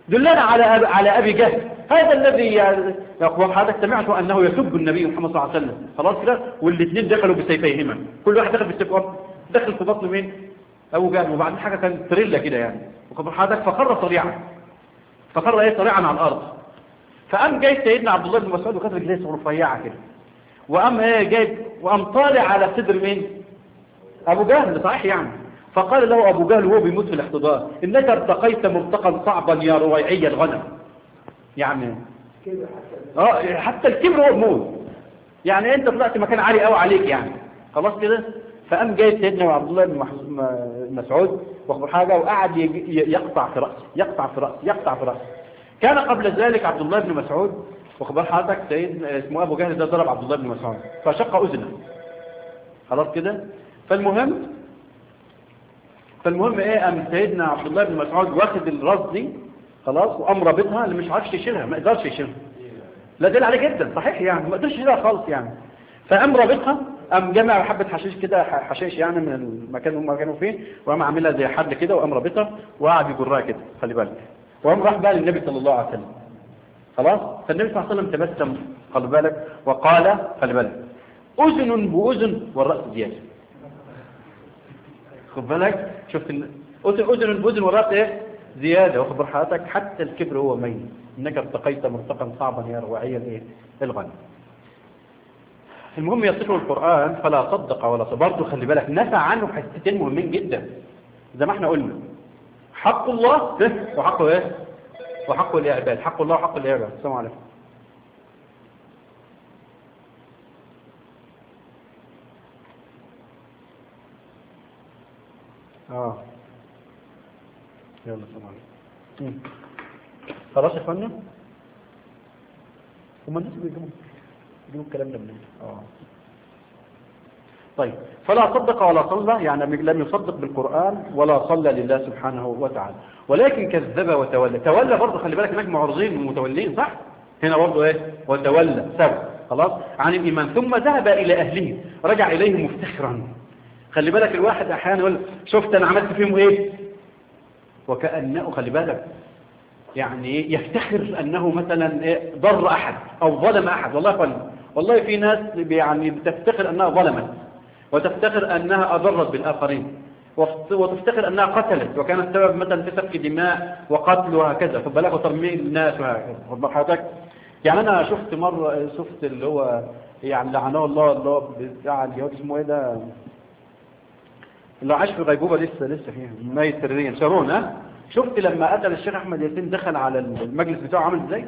دلنا على أبي, على أبي جهل هذا الذي يقول هذا سمعت أنه يسب النبي محمد صلى الله عليه وسلم خلاص كده والاثنين دخلوا بسيفيهما كل واحد دخل بالسيف دخل في بطن مين أبو جهل وبعدين حاجة كانت تريلا كده يعني وقبل حضرتك فخر صريعا فخر ايه صريعا على الأرض فقام جاي سيدنا عبد الله بن مسعود وكانت رجليه رفيعة كده وقام ايه جاي وقام طالع على صدر مين أبو جهل صحيح يعني فقال له أبو جهل وهو بيموت في الاحتضار إنك ارتقيت مرتقا صعبا يا رويعي الغنم يعني اه حتى الكبر هو موت يعني انت طلعت مكان عالي قوي عليك يعني خلاص كده فقام جاي سيدنا عبد الله بن مسعود واخبر حاجه وقعد يقطع في راسه يقطع في راسه يقطع في راسه كان قبل ذلك عبد الله بن مسعود واخبر حضرتك سيد اسمه ابو جهل ده ضرب عبد الله بن مسعود فشق اذنه خلاص كده فالمهم فالمهم ايه ام سيدنا عبد الله بن مسعود واخد الراس دي خلاص وقام رابطها اللي مش عارفش يشيلها ما يقدرش يشيلها لا دل عليه جدا صحيح يعني ما قدرش يشيلها خالص يعني فقام رابطها قام جمع حبه حشيش كده حشيش يعني من المكان هم كانوا فيه وقام عاملها زي حد كده وقام رابطها وقعد يجرها كده خلي بالك وقام راح بقى للنبي صلى الله عليه وسلم خلاص فالنبي صلى الله عليه وسلم تبسم خلي بالك وقال خلي بالك اذن باذن والراس زياده خد بالك شفت اذن باذن والراس ايه زيادة واخبر حضرتك حتى الكبر هو ميت انك ارتقيت مرتقا صعبا يا روعيا ايه الغنى المهم يصف القرآن فلا صدق ولا صدق برضه خلي بالك نفى عنه حتتين مهمين جدا زي ما احنا قلنا حق الله وحقه ايه وحقه العباد حق الله وحق العباد السلام عليكم اه يلا السلام عليكم خلاص يا اخوانا هم الناس بيجيبوا بيجيبوا الكلام ده منين اه طيب فلا صدق ولا صلى يعني لم يصدق بالقرآن ولا صلى لله سبحانه وتعالى ولكن كذب وتولى تولى برضه خلي بالك هناك معرضين ومتولين صح هنا برضه ايه وتولى سوى خلاص عن الإيمان ثم ذهب إلى أهله رجع إليه مفتخرا خلي بالك الواحد أحيانا يقول شفت أنا عملت فيهم إيه وكأنه خلي بالك يعني يفتخر أنه مثلا ضر أحد أو ظلم أحد والله فل والله في ناس يعني بتفتخر أنها ظلمت وتفتخر أنها أضرت بالآخرين وتفتخر أنها قتلت وكانت سبب مثلا في سفك دماء وقتل وهكذا فبلغوا ترميم الناس وهكذا حضرتك يعني أنا شفت مرة شفت اللي هو يعني لعنه الله اللي هو بتاع اليهود اسمه ايه ده اللي عاش في غيبوبة لسه لسه فيها ميت سريا شارون ها شفت لما قتل الشيخ احمد ياسين دخل على المجلس بتاعه عامل ازاي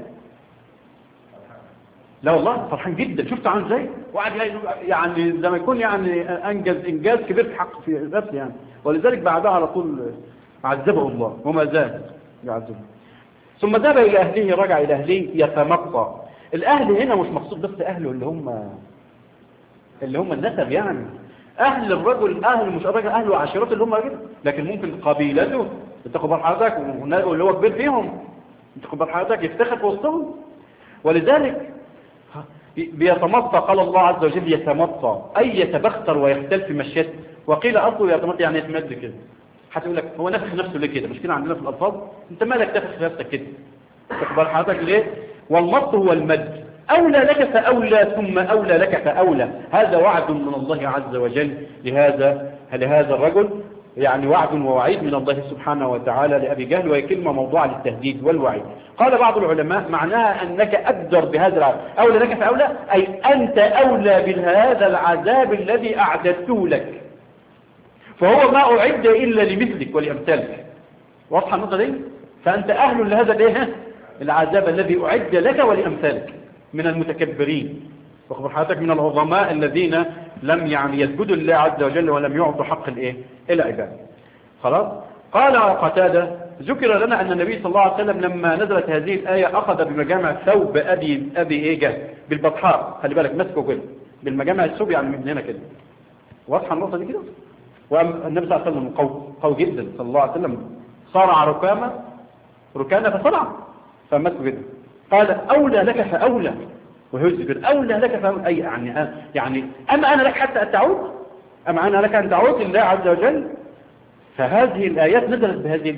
لا والله فرحان جدا شفته عامل ازاي وقعد يعني زي ما يكون يعني انجز انجاز كبير في حق في نفسه يعني ولذلك بعدها على طول عذبه الله وما زال يعذبه ثم ذهب الى اهله رجع الى اهله يتمطى الاهل هنا مش مقصود بس اهله اللي هم اللي هم النسب يعني اهل الرجل اهل مش الرجل اهله وعشيرته اللي هم كده لكن ممكن قبيلته تاخد بال حضرتك واللي هو كبير فيهم تاخد بال حضرتك يفتخر في وسطهم ولذلك بيتمطى قال الله عز وجل يتمطى اي يتبختر ويختل في مشيته وقيل اصله يتمطى يعني يتمد كده حتى يقول لك هو نفخ نفسه ليه كده مش كده عندنا في الالفاظ انت مالك تفخ نفسك كده تاخد بال حضرتك ليه والمط هو المد أولى لك فأولى ثم أولى لك فأولى هذا وعد من الله عز وجل لهذا لهذا الرجل يعني وعد ووعيد من الله سبحانه وتعالى لأبي جهل وهي كلمة موضوعة للتهديد والوعيد قال بعض العلماء معناها أنك أقدر بهذا العذاب أولى لك فأولى أي أنت أولى بهذا العذاب الذي أعددته لك فهو ما أعد إلا لمثلك ولأمثالك واضحة النقطة دي فأنت أهل لهذا الايه العذاب الذي أعد لك ولأمثالك من المتكبرين واخبر حضرتك من العظماء الذين لم يعني يسجدوا لله عز وجل ولم يعطوا حق الايه العباد خلاص قال قتادة ذكر لنا أن النبي صلى الله عليه وسلم لما نزلت هذه الآية أخذ بمجامع ثوب أبي أبي إيه جهل بالبطحاء خلي بالك مسكه كده بالمجامع الثوب يعني من هنا كده واضحة النقطة دي كده والنبي صلى الله عليه وسلم قوي قوي جدا صلى الله عليه وسلم صارع ركامة ركانة فصنع فمسكه كده قال أولى لك فأولى ويذكر أولى لك فأولى أي يعني يعني أما أنا لك حتى أن تعود أما أنا لك أن تعود لله عز وجل فهذه الآيات نزلت بهذه الإيه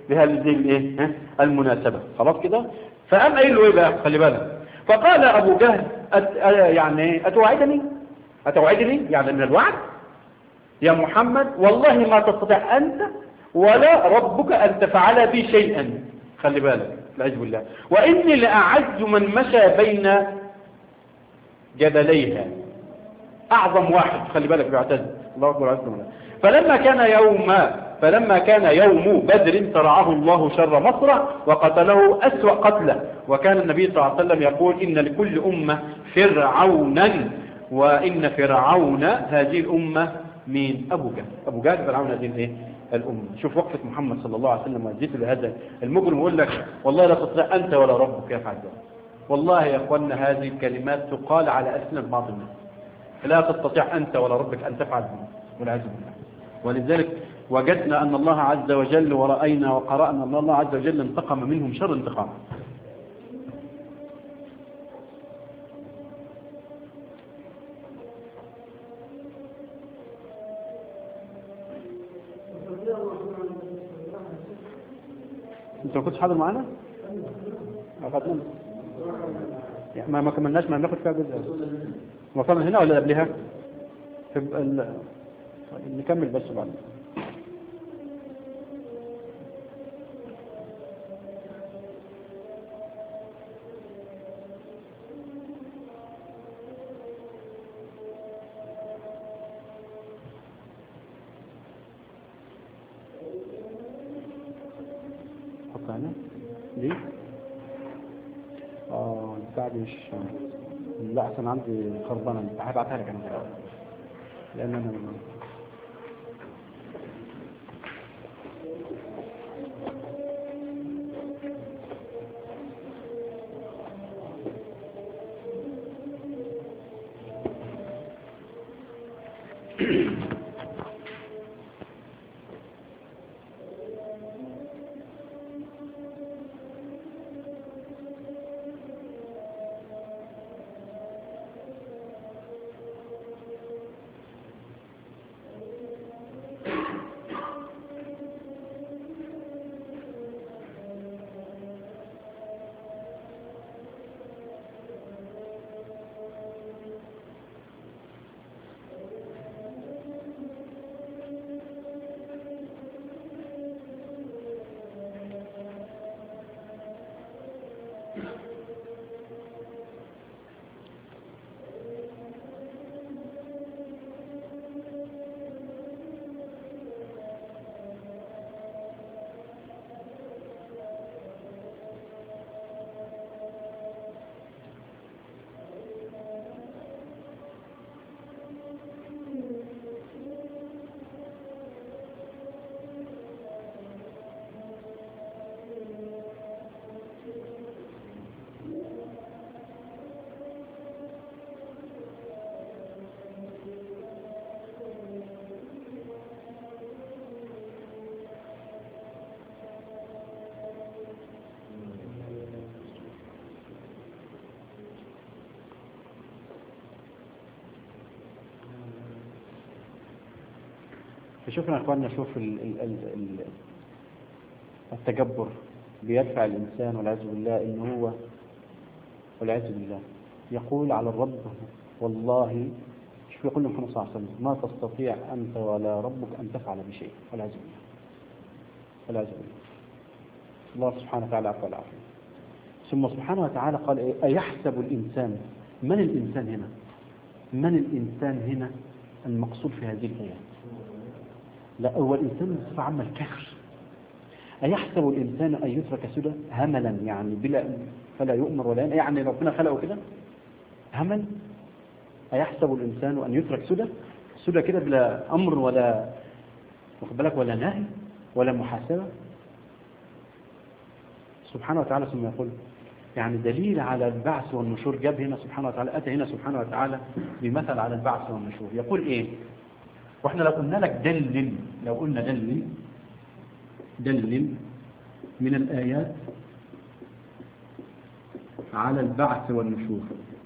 بهذه الايه ها؟ المناسبة خلاص كده فقام قايل له ايه بقى خلي بالك فقال ابو جهل أت... أ- يعني اتوعدني اتوعدني يعني من الوعد يا محمد والله ما تستطيع انت ولا ربك ان تفعل بي شيئا خلي بالك العز بالله واني لاعز من مشى بين جبليها أعظم واحد خلي بالك بيعتز الله أكبر عز وجل فلما كان يوم فلما كان يوم بدر ترعاه الله شر مصر وقتله أسوأ قتله وكان النبي صلى الله عليه وسلم يقول إن لكل أمة فرعونا وإن فرعون هذه الأمة مين أبو جهل أبو جهل فرعون هذه الإيه الأمة شوف وقفة محمد صلى الله عليه وسلم وزيته لهذا المجرم يقول لك والله لا تستطيع أنت ولا ربك يفعل ذلك والله يا أخوانا هذه الكلمات تقال على أسنان بعض الناس لا تستطيع أنت ولا ربك أن تفعل ذلك والعياذ بالله ولذلك وجدنا أن الله عز وجل ورأينا وقرأنا أن الله عز وجل انتقم منهم شر انتقام انت ما كنتش حاضر معانا؟ أخذنا يعني ما ما كملناش ما بناخد فيها جزء وصلنا هنا ولا قبلها؟ في ال... طيب نكمل بس بعد حط هنا دي اه البتاع دي مش لا احسن عندي خربانه انت هبعتها لك انا لان انا شوفنا يا اخواننا شوف ال ال ال ال التجبر بيدفع الانسان والعياذ بالله ان هو والعياذ بالله يقول على الرب والله شوف يقول محمد صلى الله عليه وسلم ما تستطيع انت ولا ربك ان تفعل بشيء والعياذ بالله والعياذ بالله الله سبحانه وتعالى عفو العافيه ثم سبحانه وتعالى قال إيه؟ أيحسب الإنسان من الإنسان هنا من الإنسان هنا المقصود في هذه الآيات لا هو الإنسان بصفة عامة الكافر أيحسب الإنسان أن يترك سدى هملا يعني بلا فلا يؤمر ولا ينهى يعني ربنا خلقه كده همل أيحسب الإنسان أن يترك سدى سدى كده بلا أمر ولا واخد بالك ولا نهي ولا محاسبة سبحانه وتعالى ثم يقول يعني دليل على البعث والنشور جاب هنا سبحانه وتعالى أتى هنا سبحانه وتعالى بمثل على البعث والنشور يقول إيه واحنا لو قلنا لك دلل لو قلنا دلل دلل من الآيات على البعث والنشور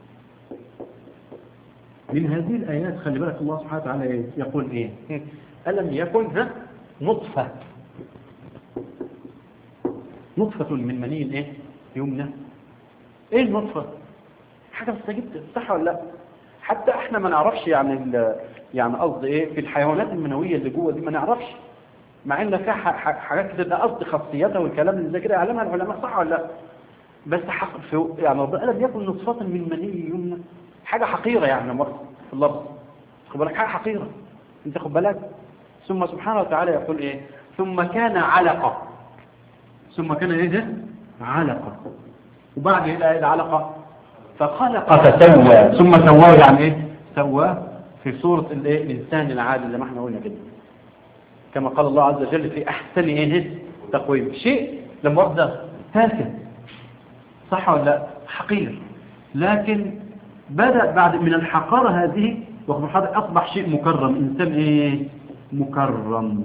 من هذه الآيات خلي بالك الله سبحانه وتعالى يقول إيه ألم يكن ها نطفة نطفة من مني ايه يمنى ايه النطفة حاجة بس جدا صح ولا لا حتى احنا ما نعرفش يعني ال- يعني قصدي ايه في الحيوانات المنوية اللي جوه دي ما نعرفش مع ان فيها ح- ح- حاجات كده ده قصد خاصيتها والكلام اللي زي كده يعلمها العلماء صح ولا لا بس حق في يعني ربنا قال يكن نطفة من مني يمنى حاجة حقيرة يعني مرة في اللفظ خد بالك حاجة حقيرة انت خد بالك ثم سبحانه وتعالى يقول ايه ثم كان علقة ثم كان ايه ده علقة وبعد ايه العلقة فخلق فسوى ثم سواه يعني ايه سواه في صورة الايه الانسان العادي زي ما احنا قلنا كده كما قال الله عز وجل في احسن ايه تقويم شيء لما وضع تافه صح ولا لا حقير لكن بدأ بعد من الحقارة هذه واخد حضرتك أصبح شيء مكرم إنسان إيه مكرم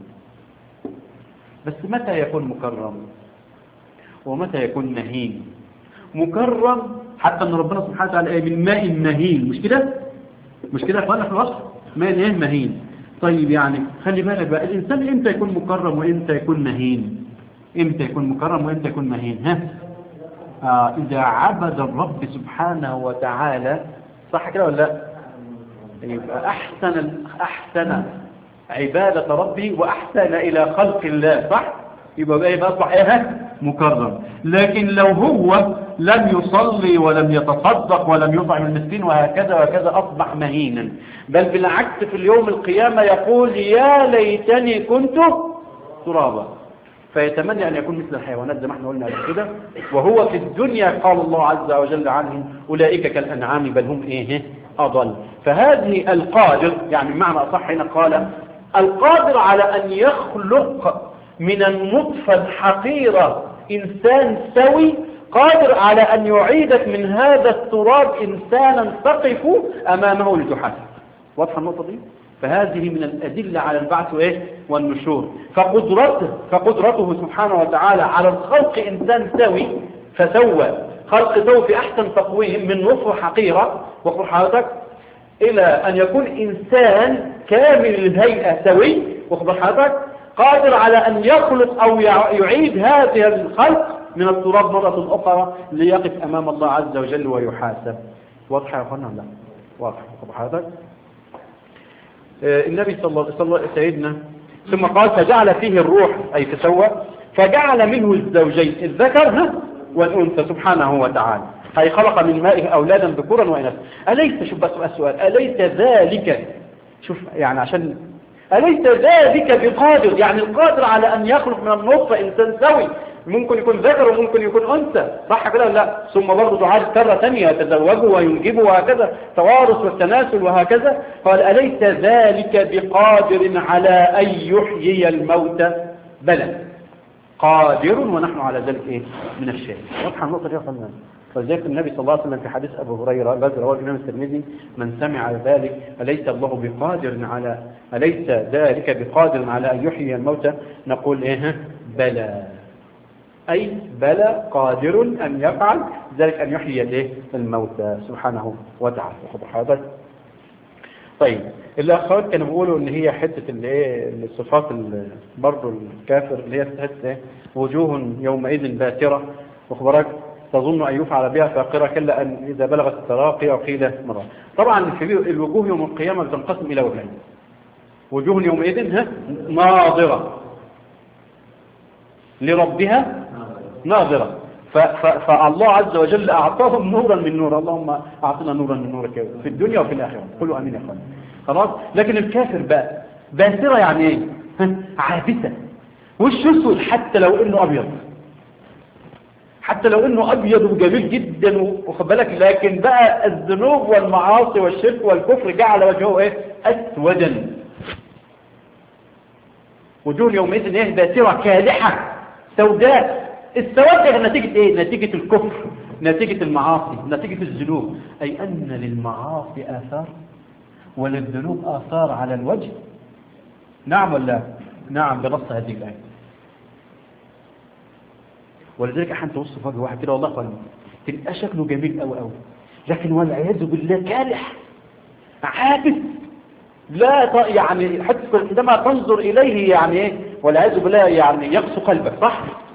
بس متى يكون مكرم ومتى يكون مهين مكرم حتى أن ربنا سبحانه وتعالى إيه من ماء مهين مش كده مش كده أخوانا في الوصف ماء إيه مهين طيب يعني خلي بالك بقى الإنسان إمتى يكون مكرم وإمتى يكون مهين إمتى يكون مكرم وإمتى يكون مهين ها آه إذا عبد الرب سبحانه وتعالى صح كده ولا لا يبقى أحسن أحسن عبادة ربه وأحسن إلى خلق الله صح يبقى بقى يبقى أصبح إيه مكرم لكن لو هو لم يصلي ولم يتصدق ولم يطعم المسكين وهكذا وهكذا أصبح مهينا بل بالعكس في اليوم القيامة يقول يا ليتني كنت ترابا فيتمنى أن يكون مثل الحيوانات زي ما احنا قلنا قبل كده وهو في الدنيا قال الله عز وجل عنهم أولئك كالأنعام بل هم إيه أضل فهذه القادر يعني بمعنى أصح هنا قال القادر على أن يخلق من النطفة الحقيرة إنسان سوي قادر على أن يعيدك من هذا التراب إنسانا تقف أمامه لتحاسب واضحة النقطة دي؟ فهذه من الأدلة على البعث وإيه؟ والنشور فقدرته, فقدرته سبحانه وتعالى على الخلق إنسان سوي فسوى خلق سوي في أحسن تقويم من نصف حقيرة وقل حضرتك إلى أن يكون إنسان كامل الهيئة سوي وقل حضرتك قادر على أن يخلق أو يعيد هذه الخلق من التراب مرة أخرى ليقف أمام الله عز وجل ويحاسب واضح يا أخوانا لا واضح وقل حضرتك النبي صلى الله عليه وسلم سيدنا ثم قال فجعل فيه الروح أي فسوى فجعل منه الزوجين الذكر ها والأنثى سبحانه وتعالى أي خلق من مائه أولادا ذكورا وإناثا أليس شوف بس السؤال أليس ذلك شوف يعني عشان أليس ذلك بقادر يعني القادر على أن يخلق من النطفة إنسان سوي ممكن يكون ذكر وممكن يكون أنثى صح كده لا ثم برضه تعاد كرة ثانية يتزوجوا وينجبوا وهكذا توارث والتناسل وهكذا قال أليس ذلك بقادر على أن يحيي الموتى بلى قادر ونحن على ذلك إيه من الشيء واضحة النقطة دي يا فندم فلذلك النبي صلى الله عليه وسلم في حديث أبو هريرة الذي رواه الإمام الترمذي من سمع ذلك أليس الله بقادر على أليس ذلك بقادر على أن يحيي الموتى نقول إيه بلى أي بلى قادر أن يفعل ذلك أن يحيي الايه الموتى سبحانه وتعالى حضرتك طيب الأخوات كانوا بيقولوا إن هي حتة الايه الصفات برضه الكافر اللي هي حتة ايه وجوه يومئذ باترة وخبرك تظن أن يفعل بها فاقرة كلا أن إذا بلغت التراقي وقيل مرة طبعا في الوجوه يوم القيامة بتنقسم إلى وجهين وجوه يومئذ ها ناظرة لربها ناظرة فالله عز وجل أعطاهم نورا من نور اللهم أعطنا نورا من نورك في الدنيا وفي الآخرة قولوا أمين يا أخوان خلاص لكن الكافر بقى باسرة يعني ايه عابسة وش اسود حتى لو انه ابيض حتى لو انه ابيض وجميل جدا وخد بالك لكن بقى الذنوب والمعاصي والشرك والكفر جعل وجهه ايه اسودا وجوه يومئذ ايه باسرة كالحة سوداء السواد ده نتيجة ايه نتيجة الكفر نتيجة المعاصي نتيجة الذنوب اي ان للمعاصي اثار وللذنوب اثار على الوجه نعم ولا نعم بنص هذه الايه ولذلك احنا تبص في وجه واحد كده والله اخوان تبقى شكله جميل قوي قوي لكن والعياذ بالله كالح عابس لا ط... يعني حتى عندما تنظر اليه يعني ايه والعياذ بالله يعني يقسو قلبك صح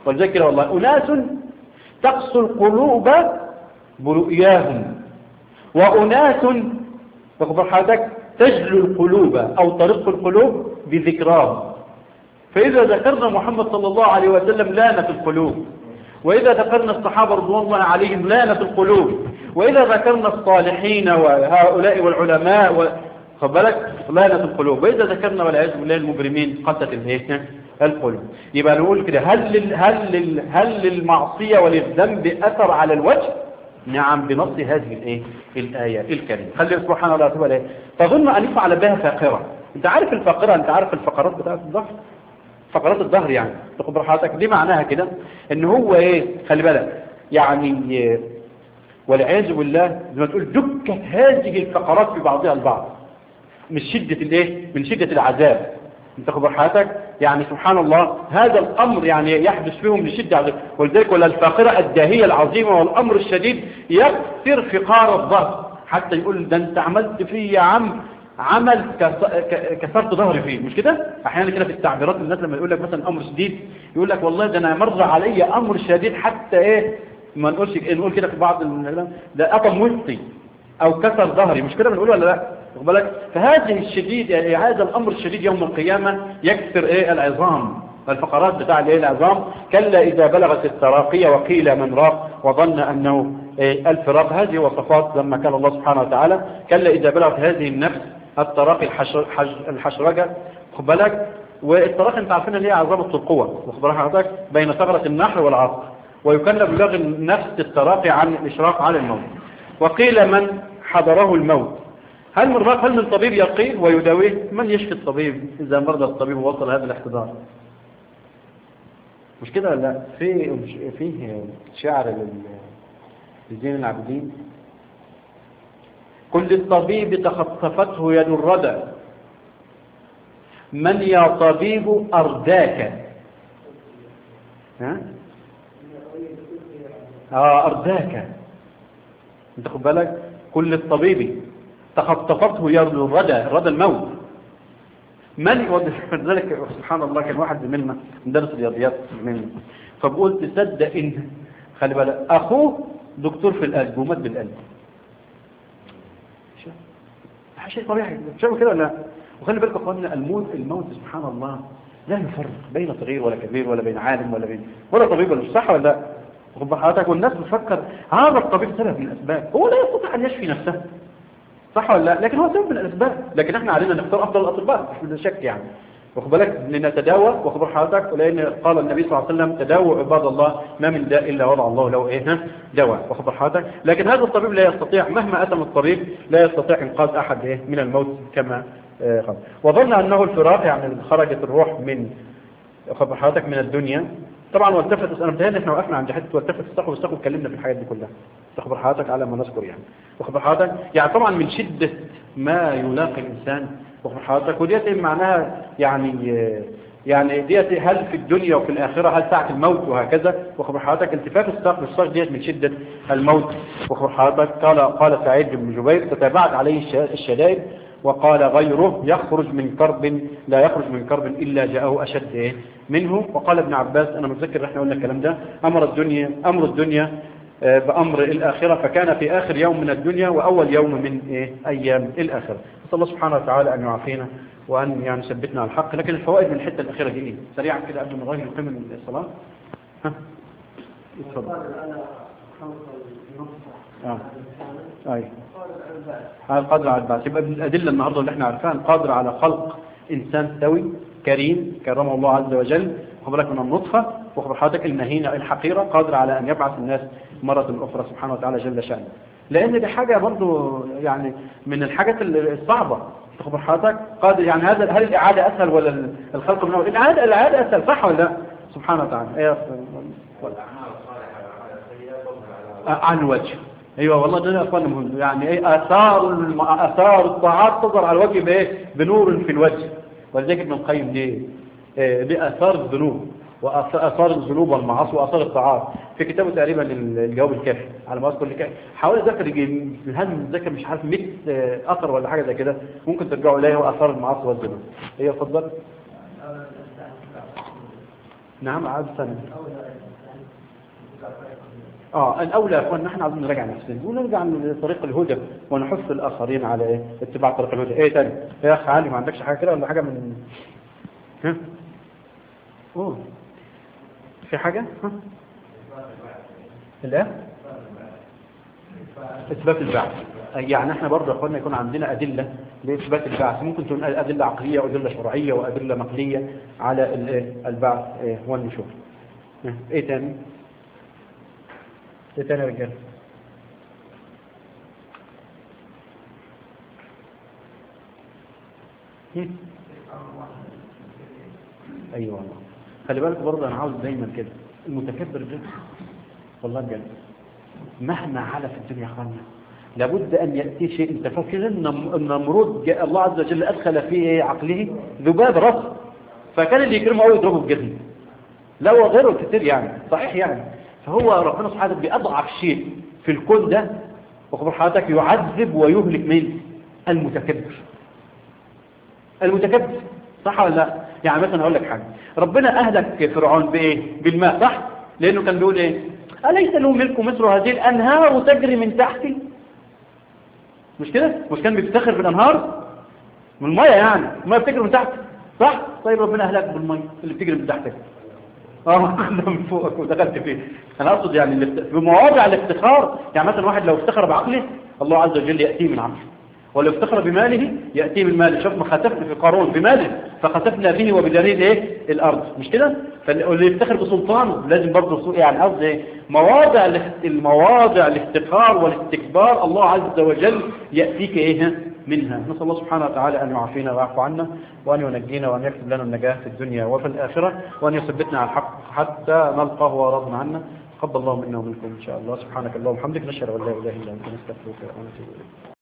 ولذلك كده والله أناس تقسو القلوب برؤياهم وأناس تخبر حضرتك تجلو القلوب أو طرق القلوب بذكراهم فإذا ذكرنا محمد صلى الله عليه وسلم لانت القلوب وإذا ذكرنا الصحابة رضوان الله عليهم لانت القلوب وإذا ذكرنا الصالحين وهؤلاء والعلماء و... بالك لانت القلوب وإذا ذكرنا والعياذ بالله المجرمين قتت الايه القلوب يبقى نقول كده هل لل... هل لل... هل للمعصية وللذنب أثر على الوجه نعم بنص هذه الايه الآية الكريمة خلي سبحانه وتعالى تبقى الايه تظن أن يفعل بها فاقرة انت عارف الفاقرة انت عارف الفقرات بتاعت الظهر فقرات الظهر يعني تاخد براحتك دي معناها كده ان هو ايه خلي بالك يعني والعياذ بالله زي ما تقول دكت هذه الفقرات في بعضها البعض من شدة الايه من شدة العذاب انت خبر حياتك يعني سبحان الله هذا الامر يعني يحدث فيهم لشدة عذاب ولذلك ولا الفاقرة الداهية العظيمة والامر الشديد يكثر فقار الظهر حتى يقول ده انت عملت فيه يا عم عمل كسرت ظهري فيه مش كده احيانا كده في التعبيرات الناس لما يقول لك مثلا امر شديد يقول لك والله ده انا مر علي امر شديد حتى ايه ما نقولش نقول كده في بعض الكلام ده قطم وسطي او كسر ظهري مش كده بنقول ولا لا واخد بالك فهذه الشديد يعني هذا الامر الشديد يوم القيامه يكسر ايه العظام الفقرات بتاع الايه العظام كلا اذا بلغت التراقيه وقيل من راق وظن انه إيه الفراق هذه وصفات لما كان الله سبحانه وتعالى كلا اذا بلغت هذه النفس التراقي الحشر الحشرجة خد بالك والتراقي انت عارفين اللي هي عذاب القوة واخد بالك حضرتك بين ثغرة النحر والعصر ويكلف بلغ النفس التراقي عن الإشراق على الموت وقيل من حضره الموت هل من راق هل من طبيب يقيه ويداويه من يشفي الطبيب إذا مرضى الطبيب ووصل هذا الاحتضار مش كده لا في فيه شعر لزين العابدين كل الطبيب تخطفته يد الردى من يا طبيب أرداك ها؟ آه أرداك انت خد بالك كل الطبيب تخطفته يد الردى الردى الموت من ذلك سبحان الله كان واحد منا مدرس رياضيات منه فبقول تصدق ان خلي بالك اخوه دكتور في القلب ومات بالقلب شيء طبيعي شايفوا كده ولا وخلي بالك اخواننا الموت الموت سبحان الله لا يفرق بين صغير ولا كبير ولا بين عالم ولا بين ولا طبيب ولا مش صح ولا لا خد حضرتك والناس بتفكر هذا الطبيب سبب من الاسباب هو لا يستطيع ان يشفي نفسه صح ولا لا لكن هو سبب من الاسباب لكن احنا علينا نختار افضل الاطباء مش بدون شك يعني واخد بالك لنتداوى واخبر حضرتك ولان قال النبي صلى الله عليه وسلم تداووا عباد الله ما من داء الا وضع الله له ايه دواء واخبر حضرتك لكن هذا الطبيب لا يستطيع مهما اتم الطبيب لا يستطيع انقاذ احد ايه من الموت كما آه قال وظن انه الفراق يعني خرجت الروح من واخبر حضرتك من الدنيا طبعا والتفت انا متهيألي احنا وقفنا عند حته والتفت السقف والسقف اتكلمنا في الحاجات دي كلها تخبر حضرتك على ما نذكر يعني واخبر حضرتك يعني طبعا من شده ما يلاقي الانسان واخبر حضرتك وديت معناها يعني يعني ديت هل في الدنيا وفي الآخرة هل ساعة الموت وهكذا واخبر حضرتك التفاف الساق بالساق ديت من شدة الموت واخبر حضرتك قال قال سعيد بن جبير تتابعت عليه الشدائد وقال غيره يخرج من كرب لا يخرج من كرب إلا جاءه أشد إيه منه وقال ابن عباس أنا متذكر احنا قلنا الكلام ده أمر الدنيا أمر الدنيا بأمر الآخرة فكان في آخر يوم من الدنيا وأول يوم من إيه أيام الآخرة نسأل الله سبحانه وتعالى أن يعافينا وأن يعني يثبتنا على الحق لكن الفوائد من الحتة الأخيرة دي إيه سريعا كده قبل ما الراجل يقيم الصلاة ها اتفضل اه اي هذا القادر على البعث يبقى من الأدلة النهاردة اللي احنا عارفاها القادر على خلق إنسان سوي كريم كرمه الله عز وجل وخبرك من النطفة وخبر حضرتك المهينة الحقيرة قادر على أن يبعث الناس مرة أخرى سبحانه وتعالى جل شأنه لأن دي حاجة برضو يعني من الحاجات الصعبة تخبر حضرتك قادر يعني هذا هل الإعادة أسهل ولا الخلق من أول الإعادة الإعادة أسهل صح ولا لا سبحانه وتعالى إيه عن وجه ايوه والله ده يا اخوانا مهم يعني ايه اثار الم... اثار الطاعات تظهر على الوجه بايه بنور في الوجه ولذلك ابن القيم دي إيه دي اثار الذنوب واثار الذنوب والمعاصي واثار الطاعات في كتابه تقريبا الجواب الكافي على ما اذكر لك حاول اذكر هل ذكر مش عارف 100 اثر ولا حاجه زي كده ممكن ترجعوا اليه واثار المعاصي والذنوب هي اتفضل نعم عاد سنة اه الاولى يا اخوان نحن عايزين نراجع نفسنا ونرجع لطريق الهدى ونحث الاخرين على ايه اتباع طريق الهدى ايه تاني يا اخي علي ما عندكش حاجه كده ولا حاجه من ها اوه في حاجه ها الايه اثبات البعث يعني احنا برضه يا اخوانا يكون عندنا ادله لاثبات البعث ممكن تكون ادله عقليه وادله شرعيه وادله نقليه على الايه البعث ايه والنشور ها، ايه تاني ايه تاني يا رجاله هم؟ ايوه والله خلي بالك برضه انا عاوز دايما كده المتكبر ده والله بجد مهما علا في الدنيا يا اخوانا لابد ان ياتي شيء انت فاكر ان النمرود جاء الله عز وجل ادخل في عقله ذباب رص فكان اللي يكرمه قوي يضربه بجزمه لا وغيره كتير يعني صحيح يعني فهو ربنا سبحانه وتعالى بأضعف شيء في الكون ده وخبر حضرتك يعذب ويهلك من المتكبر المتكبر صح ولا لا يعني مثلا هقول لك حاجه ربنا اهلك فرعون بايه بالماء صح لانه كان بيقول ايه اليس له ملك مصر هذه الانهار تجري من تحتي مش كده مش كان بيفتخر بالانهار من الميه يعني الميه بتجري من تحت صح طيب ربنا اهلك بالميه اللي بتجري من تحتك اه كنت من فوقك ودخلت فيه انا اقصد يعني الافت- في مواضع الافتخار يعني مثلا واحد لو افتخر بعقله الله عز وجل ياتيه من عقله ولو افتخر بماله ياتيه من ماله شوف ما خسفنا في قارون بماله فخسفنا به وبدليل ايه الارض مش كده فاللي يفتخر بسلطانه لازم برضه سوء يعني قصدي ايه مواضع الاخت- المواضع الافتخار والاستكبار الله عز وجل ياتيك ايه منها نسأل الله سبحانه وتعالى أن يعافينا ويعفو عنا وأن ينجينا وأن يكتب لنا النجاة في الدنيا وفي الآخرة وأن يثبتنا على الحق حتى نلقاه وراض عنا تقبل الله منا ومنكم إن شاء الله سبحانك اللهم وبحمدك نشهد أن لا إله إلا أنت نستغفرك ونتوب إليك